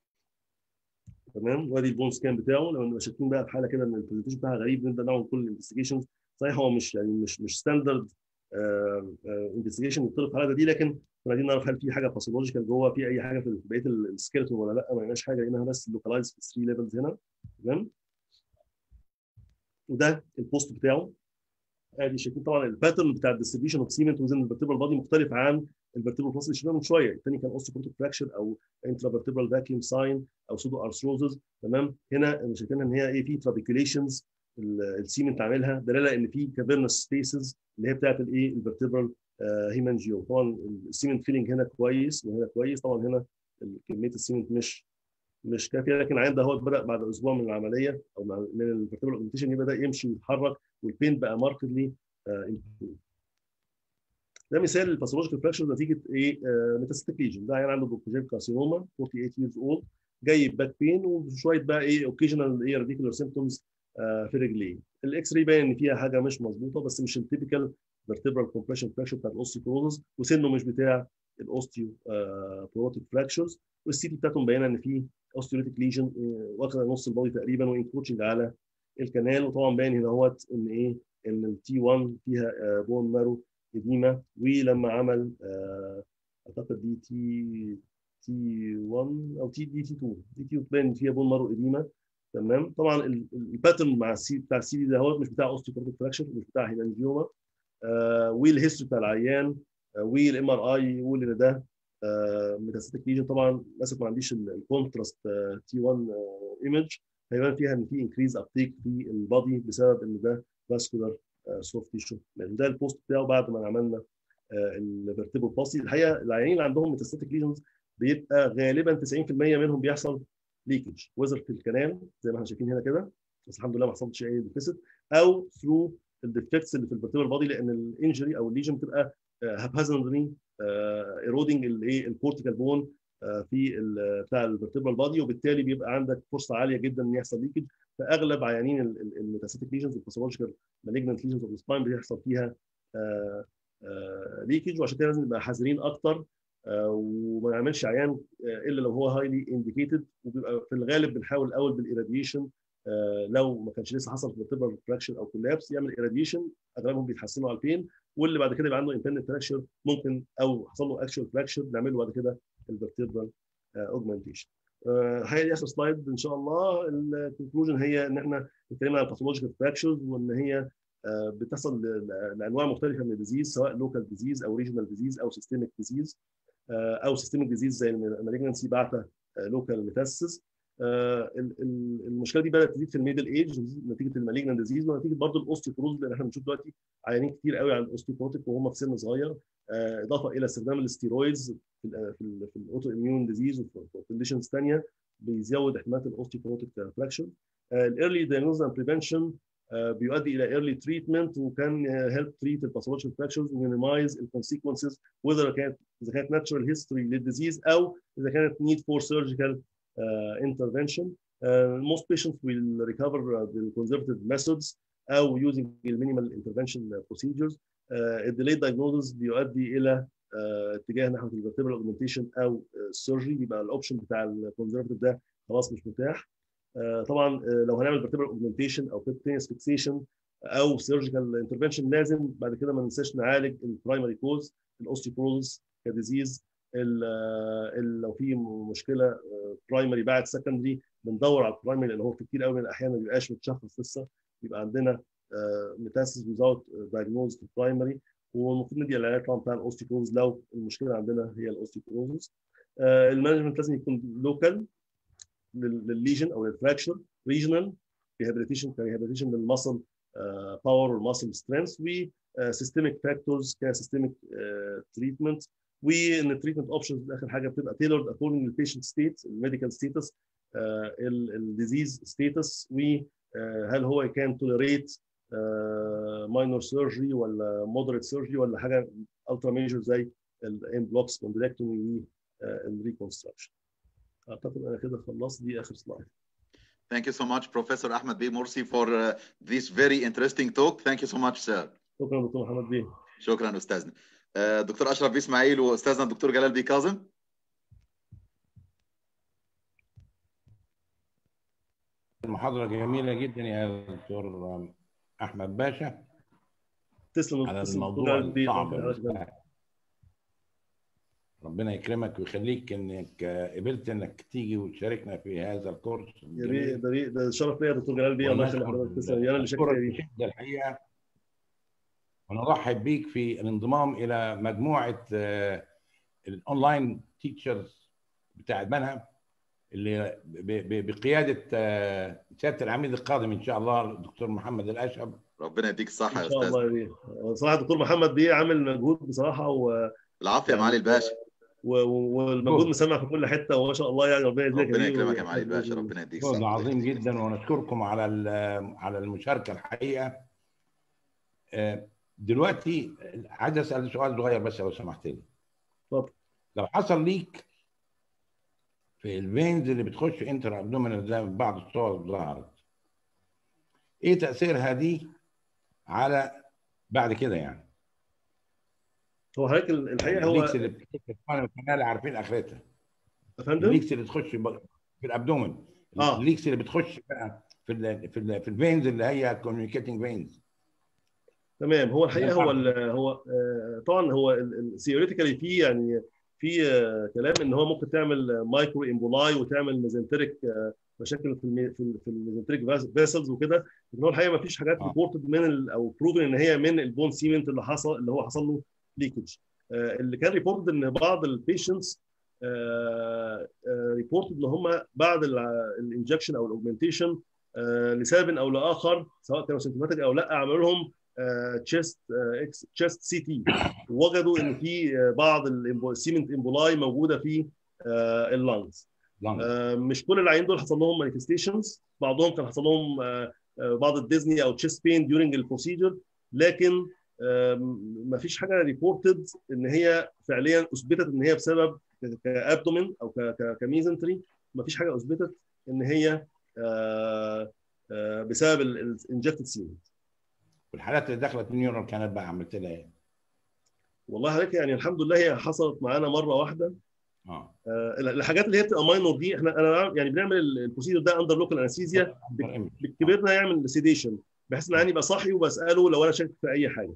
تمام وادي البون سكان بتاعه لو نبقى شايفين بقى في حاله كده ان البرزنتيشن بتاعها غريب نبدا نعمل كل الانفستيجيشنز صحيح هو مش يعني مش مش ستاندرد انفستيجيشن يطلب في الحاله دي لكن كنا عايزين نعرف هل في حاجه باثولوجيكال جوه في اي حاجه في بقيه السكيلتون ولا لا ما لقيناش حاجه لقيناها بس لوكالايز في 3 ليفلز هنا تمام وده البوست بتاعه ادي شايفين طبعا الباترن بتاع الديستريبيوشن اوف سيمنت وزن الفيرتبرال بادي مختلف عن الفيرتبرال بلس اللي شفناه من شويه الثاني كان اوستيوبروتيك فراكشر او انترافيرتبرال فاكيوم ساين او سودو ارثروزز تمام هنا شايفين ان هي ايه في ترابيكوليشنز السيمنت عاملها دلاله ان في كافيرنس سبيسز اللي هي بتاعت الايه الفيرتبرال هيمانجيو طبعا السيمنت فيلينج هنا كويس وهنا كويس طبعا هنا كميه السيمنت مش مش كافيه لكن العيان ده هو بدا بعد اسبوع من العمليه او من الفيرتبرال اوجمنتيشن بدا يمشي ويتحرك والبين بقى ماركتلي ده مثال للباثولوجيكال فراكشر نتيجه ايه ميتاستيك ليجن ده عيان عنده بروكوجين كارسينوما 48 years old جاي باك بين وشويه بقى ايه اوكيجنال ايه راديكولار سيمبتومز في رجليه الاكس راي باين ان فيها حاجه مش مظبوطه بس مش التيبيكال فيرتبرال كومبريشن فراكشر بتاع الاوستيوكروزز وسنه مش بتاع الاوستيو بروتيك فراكشرز والسي تي بتاعته مبينه ان في اوستيوليتيك ليجن واخد نص البادي تقريبا وانكروتشنج على الكنال وطبعا باين هنا اهوت ان ايه ان التي 1 فيها بون مارو اديما ولما عمل اعتقد دي تي تي 1 او تي دي تي 2 دي تي 2 باين فيها بون مارو اديما تمام طبعا الباترن مع السي بتاع السي دي ده هو مش بتاع اوستيوبروتيك فراكشر مش بتاع هيمانجيوما آه والهيستوري بتاع العيان آه والام ار اي يقول ان ده آه ميتاستيك ليجن طبعا للاسف ما عنديش الكونتراست تي 1 ايمج هيبان فيها ان في انكريز ابتيك في البادي بسبب ان ده فاسكولار سوفت تيشو لان ده البوست بتاعه بعد ما عملنا الفيرتيبل باسي الحقيقه العيانين اللي عندهم ميتاستيك ليجنز بيبقى غالبا 90% منهم بيحصل ليكج وزر في الكنال زي ما احنا شايفين هنا كده بس الحمد لله ما حصلش اي ديفيسيت او ثرو الديفكتس اللي في الفيرتيبرال بادي لان الانجري او الليجن بتبقى هابهازندلي ايرودنج الايه الكورتيكال بون في بتاع الفيرتيبرال بادي وبالتالي بيبقى عندك فرصه عاليه جدا ان يحصل ليكج فاغلب عيانين الميتاستيك ليجنز الباثولوجيكال مالجنت ليجنز اوف السباين بيحصل فيها ليكج وعشان كده لازم نبقى حذرين اكتر وما نعملش عيان الا لو هو هايلي انديكيتد وبيبقى في الغالب بنحاول الاول بالإيراديشن لو ما كانش لسه حصل فيرتبرال فراكشن او كولابس يعمل إيراديشن اغلبهم بيتحسنوا على البين واللي بعد كده يبقى عنده امبندنت فراكشر ممكن او حصل له اكشوال فراكشر نعمل له بعد كده الفرتبرال اوجمنتيشن هي دي اخر سلايد ان شاء الله الكونكلوجن هي ان احنا اتكلمنا عن باثولوجيكال فراكشرز وان هي بتحصل لانواع مختلفه من الديزيز سواء لوكال ديزيز او ريجونال ديزيز او سيستميك ديزيز او سيستميك ديزيز زي المالجنسي بعته لوكال ميتاسيس المشكله دي بدات تزيد في الميدل ايج نتيجه المالجنان ديزيز ونتيجه برضه الاوستيوبروز لان احنا بنشوف دلوقتي عيانين كتير قوي عن الاوستيوبروتيك وهم في سن صغير اضافه الى استخدام الاستيرويدز في ال في, ال في الاوتو اميون ديزيز وفي كونديشنز ثانيه بيزود احتمالات الاوستيوبروتيك فراكشر الايرلي دايجنوز اند بريفنشن بيؤدي الى ايرلي تريتمنت وكان هيلب تريت الباثولوجيكال فراكشرز ومينيمايز الكونسيكونسز وذر كانت اذا كانت ناتشرال هيستوري للديزيز او اذا كانت نيد فور سيرجيكال uh, intervention. Uh, most patients will recover uh, the conservative methods او using minimal intervention procedures. الديليد diagnosis بيؤدي الى اتجاه نحو الفيرتبرال اوجمنتيشن او السيرجري بيبقى الاوبشن بتاع الكونزرفتيف ده خلاص مش متاح. طبعا لو هنعمل فيرتبرال اوجمنتيشن او percutaneous فيكسيشن او سيرجيكال انترفنشن لازم بعد كده ما ننساش نعالج البرايمري كوز الاوستيوبروز كديزيز لو في مشكله برايمري بعد سكندري بندور على البرايمري لان هو في كتير قوي من الاحيان ما بيبقاش متشخص لسه يبقى عندنا ميتاسيس ويزاوت دايجنوز في البرايمري والمفروض ندي العلاج طبعا بتاع الاوستيكروز لو المشكله عندنا هي الاوستيكروز المانجمنت لازم يكون لوكال للليجن او للفراكشر ريجنال ريهابيليتيشن كريهابيليتيشن للمسل باور والمسل سترينث وسيستميك فاكتورز كسيستميك تريتمنت وان التريتمنت اوبشنز اخر حاجه بتبقى تailored according للبيشنت ستيت الميديكال ستيتس الديزيز ستيتس وهل هو كان توليريت ماينور سيرجري ولا مودريت سيرجري ولا حاجه الترا ميجر زي الام بلوكس كوندريكتومي والريكونستراكشن اعتقد انا كده خلصت دي اخر سلايد Thank you so much, Professor Ahmed B. Morsi, for uh, this very interesting talk. Thank you so much, sir. شكرا دكتور محمد بيه شكرا استاذنا. دكتور اشرف بيه اسماعيل واستاذنا الدكتور جلال بيه كاظم. المحاضرة جميلة جدا يا دكتور أحمد باشا تسلم على تسلم الموضوع دكتور بيه. الصعب والسهل. ربنا يكرمك ويخليك انك قبلت انك تيجي وتشاركنا في هذا الكورس يا ريت ده ريت ده شرف ليا يا دكتور جلال بيه الله يخلي حضرتك تسلم انا اللي شاكر ليك بشدة الحقيقة ونرحب بيك في الانضمام إلى مجموعة آه، الأونلاين تيتشرز بتاعت منها اللي ب- ب- بقيادة آه، سيادة العميد القادم إن شاء الله الدكتور محمد الأشهب ربنا يديك الصحة يا ان شاء استاذ. الله يا بيه صراحه الدكتور محمد بيه عامل مجهود بصراحه و... العافية يا معالي الباشا. و... والمجهود مسمع في كل حته وما شاء الله يعني ربنا يجزاك ربنا خير يكرمك يا معالي الباشا ربنا يديك فوز الصحة. عظيم جدا ونشكركم على ال- على المشاركه الحقيقه آه، دلوقتي عايز اسال سؤال صغير بس لو سمحت لي اتفضل. لو حصل ليك في الفينز اللي بتخش انتر ابدومينال زي ما بعض الصور ظهرت ايه تاثيرها دي على بعد كده يعني هو حضرتك الحقيقه هو الليكس اللي بتخش في القناه عارفين اخرتها يا فندم الليكس اللي تخش ب- في الابدومن آه. الليكس اللي بتخش بقى في ال في ال في الفينز اللي هي كوميونيكيتنج فينز تمام هو الحقيقه نعم. هو ال هو آه، طبعا هو ثيوريتيكالي في يعني في آه، كلام ان هو ممكن تعمل مايكرو امبولاي وتعمل ميزنتريك مشاكل في المي- في ال- في الميزنتريك فيسلز وكده لكن هو الحقيقه ما فيش حاجات آه. ريبورتد من ال- او بروفن ان هي من البون سيمنت اللي حصل اللي هو حصل له ليكج اللي كان ريبورتد ان بعض البيشنتس ريبورتد ان هم بعد الانجكشن او الاوجمنتيشن لسبب او لاخر سواء كانوا سيمتوماتيك او لا عملوا لهم تشيست اكس تشيست سي تي وجدوا ان في آه، بعض السيمنت امبولاي موجوده في اللانجز مش كل العيان دول حصل لهم مانيفستيشنز بعضهم كان حصل لهم آه، آه، بعض الديزني او تشيست بين ديورنج البروسيجر لكن ما فيش حاجه ريبورتد ان هي فعليا اثبتت ان هي بسبب كابدومين او كميزنتري ما فيش حاجه اثبتت ان هي آه، آه، بسبب الانجكتد سيمنت والحالات اللي دخلت نيورال كانت بقى عملت لها ايه؟ والله عليك يعني الحمد لله هي حصلت معانا مره واحده اه آه، الحاجات اللي هي بتبقى ماينور دي احنا انا يعني بنعمل البروسيجر ده اندر لوكال انستيزيا أندر إيمج. كبرنا يعمل سيديشن بحيث ان العيان يبقى صاحي وبساله لو انا شاكك في اي حاجه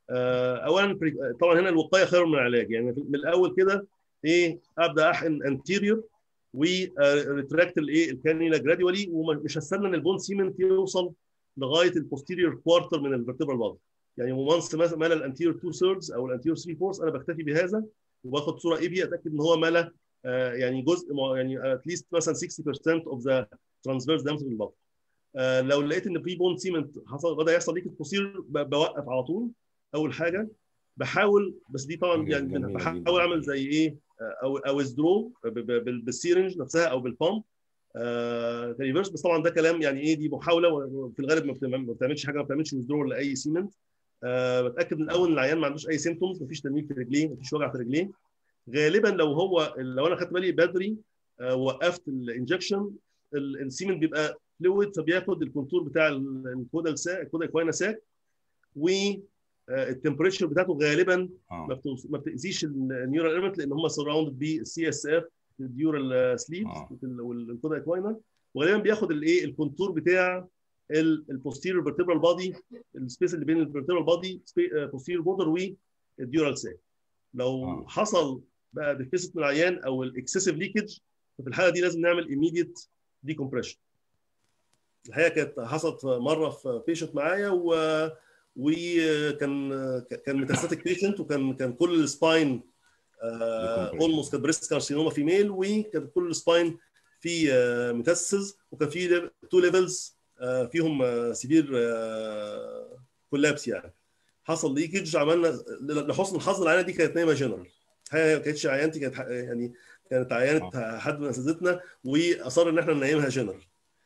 اولا طبعا هنا الوقايه خير من العلاج يعني من الاول كده ايه ابدا احقن انتيريور وريتراكت الايه الكانيلا جراديولي ومش هستنى ان البون سيمنت يوصل لغايه البوستيريور كوارتر من الفرتبرال بادي يعني وانس مال الانتيريور 2 ثيردز او الانتيريور 3 فورث انا بكتفي بهذا وباخد صوره اي بي اتاكد ان هو ملا آه يعني جزء يعني اتليست مثلا 60% اوف ذا ترانسفيرس دامج في البطن آه لو لقيت ان في بون سيمنت حصل بدا يحصل ليك بوستيريور بوقف على طول اول حاجه بحاول بس دي طبعا يعني بحاول اعمل زي ايه او او ويزدرو بالسيرنج نفسها او بالبامب آه ريفرس بس طبعا ده كلام يعني ايه دي محاوله وفي الغالب ما بتعملش حاجه ما بتعملش ويزدرو لاي سيمنت آه بتاكد من الاول ان العيان ما عندوش اي سيمتومز ما فيش تنميل في رجليه ما فيش وجع في رجليه غالبا لو هو لو انا خدت بالي بدري آه وقفت الانجكشن السيمنت بيبقى فلويد فبياخد الكونتور بتاع الكودا ساك الكودا اكواينا ساك و التمبريتشر بتاعته غالبا آه. ما بتاذيش النيورال ايرمنت لان هم سراوندد بالسي اس اف الديورال سليبس والكودا اكواينا وغالبا بياخد الايه الكونتور بتاع البوستيريور فيرتبرال بادي السبيس اللي بين الفيرتبرال بادي بوستيريور بوردر والديورال ساك لو آه. حصل بقى ديفيسيت من العيان او الاكسسيف ليكج ففي الحاله دي لازم نعمل ايميديت ديكمبريشن الحقيقه كانت حصلت مره في بيشنت معايا و وكان كان ميتاستاتيك بيشنت وكان كان كل السباين اولموست كان بريست كارسينوما في ميل وكان كل السباين في ميتاسيس وكان في تو ليفلز فيهم سيفير كولابس يعني حصل ليكج عملنا لحسن الحظ العيانه دي كانت نايمه جنرال هي ما كانتش عيانتي كانت يعني كانت عيانه حد من اساتذتنا واصر ان احنا ننيمها جنرال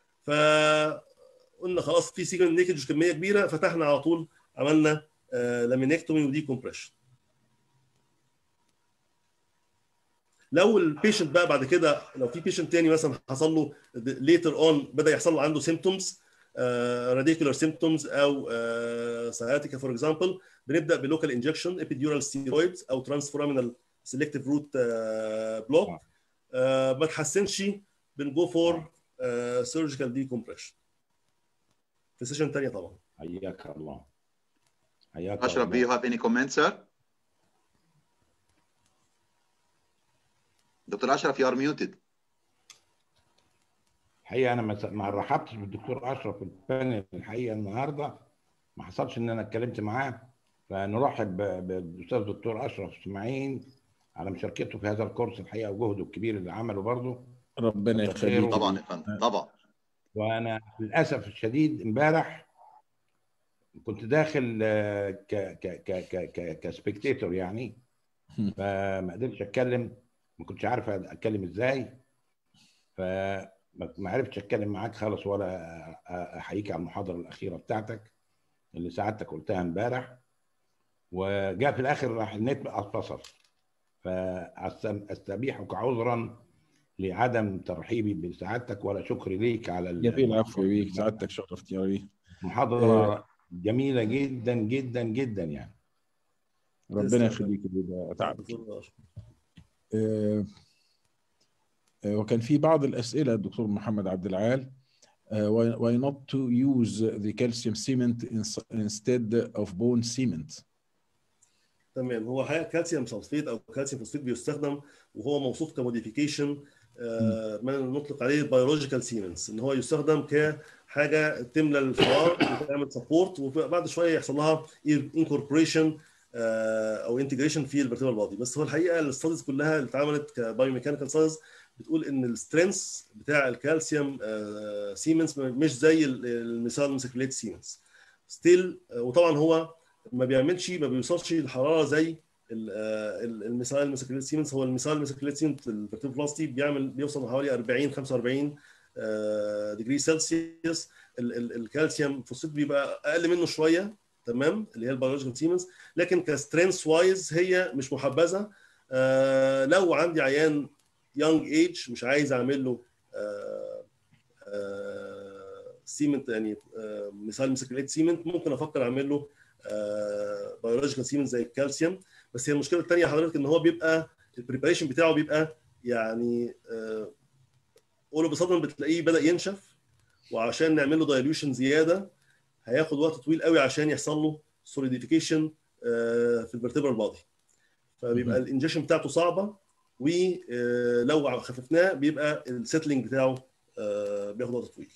فقلنا خلاص في سيجن ليكج كميه كبيره فتحنا على طول عملنا لامينكتومي ودي كومبريشن لو البيشنت بقى بعد كده لو في بيشنت تاني مثلا حصل له ليتر اون بدا يحصل له عنده سيمتومز راديكولار سيمتومز او سciatica فور اكزامبل بنبدا بلوكال انجكشن ابيديورال ستيرويدز او ترانسفورامينال سيلكتيف روت بلوك ما تحسنش بنجو فور سيرجيكال دي كومبريشن في سيشن ثانيه طبعا حياك الله حياك Ashraf, do you have any comments, sir? دكتور اشرف you are muted. الحقيقه انا ما رحبتش بالدكتور اشرف في البانل الحقيقه النهارده ما حصلش ان انا اتكلمت معاه فنرحب بالاستاذ الدكتور اشرف اسماعيل على مشاركته في هذا الكورس الحقيقه وجهده الكبير اللي عمله برضه ربنا يخليك طبعا يا فندم طبعا وانا للاسف الشديد امبارح كنت داخل ك ك ك ك ك كسبكتيتور يعني فما قدرتش اتكلم ما كنتش عارف اتكلم ازاي فما عرفتش اتكلم معاك خالص ولا احييك على المحاضره الاخيره بتاعتك اللي سعادتك قلتها امبارح وجاء في الاخر راح النت اتفصل فاستبيحك عذرا لعدم ترحيبي بسعادتك ولا شكري ليك على جميل عفو بيك سعادتك شرفتني قوي محاضره جميله جدا جدا جدا يعني ربنا يخليك ده تعبك آه وكان في بعض الاسئله الدكتور محمد عبد العال uh, why, why not to use the calcium cement instead of bone cement تمام هو حقيقه كالسيوم سلفيت او كالسيوم فوسفيت بيستخدم وهو موصوف كموديفيكيشن آه ما نطلق عليه بيولوجيكال سيمنتس ان هو يستخدم كحاجه تملى الفراغ وتعمل سبورت وبعد شويه يحصل لها انكوربوريشن او انتجريشن في الفيرتيبرال بادي بس هو الحقيقه الستاديز كلها اللي اتعملت كبايوميكانيكال ستاديز بتقول ان السترينث بتاع الكالسيوم سيمنز مش زي الميثال مسكليت سيمنز ستيل وطبعا هو ما بيعملش ما بيوصلش للحراره زي الميثال مسكليت سيمنز هو الميثال مسكليت سيمنز الفيرتيبرال بلاستي بيعمل بيوصل حوالي 40 45 ديجري سلسيوس الكالسيوم فوسفيت بيبقى اقل منه شويه تمام اللي هي البيولوجيكال سيمنز لكن كسترينث وايز هي مش محبذه آه لو عندي عيان يونج ايج مش عايز اعمل له آه آه سيمنت يعني آه مثال مسكليت سيمنت ممكن افكر اعمل له آه بيولوجيكال سيمنت زي الكالسيوم بس هي المشكله الثانيه حضرتك ان هو بيبقى البريباريشن بتاعه بيبقى يعني آه اول بصدم بتلاقيه بدا ينشف وعشان نعمل له دايلوشن زياده هياخد وقت طويل قوي عشان يحصل له سوليديفيكيشن في الفرتبرال بادي فبيبقى الانجكشن بتاعته صعبه ولو خففناه بيبقى السيتلينج بتاعه بياخد وقت طويل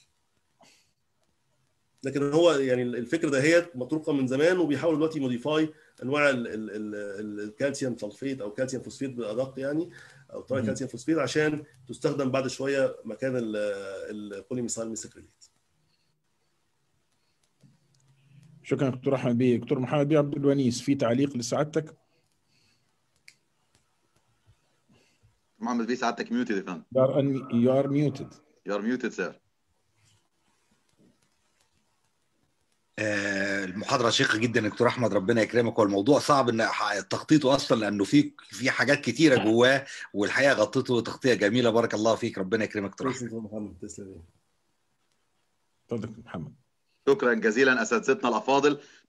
لكن هو يعني الفكره دهيت مطروقه من زمان وبيحاول دلوقتي موديفاي انواع الكالسيوم سلفيت او كالسيوم فوسفيت بالادق يعني او تراي كالسيوم فوسفيت عشان تستخدم بعد شويه مكان البوليميثايل ميثاكريليت شكرا دكتور احمد بيه دكتور محمد بيه عبد الونيس في تعليق لسعادتك محمد بيه سعادتك ميوتد يا فندم you are muted you are muted sir المحاضره شيقه جدا دكتور احمد ربنا يكرمك والموضوع صعب ان تخطيطه اصلا لانه في في حاجات كتيره جواه والحقيقه غطيته تغطيه جميله بارك الله فيك ربنا يكرمك دكتور محمد تسلم اتفضل محمد شكرا جزيلا اساتذتنا الافاضل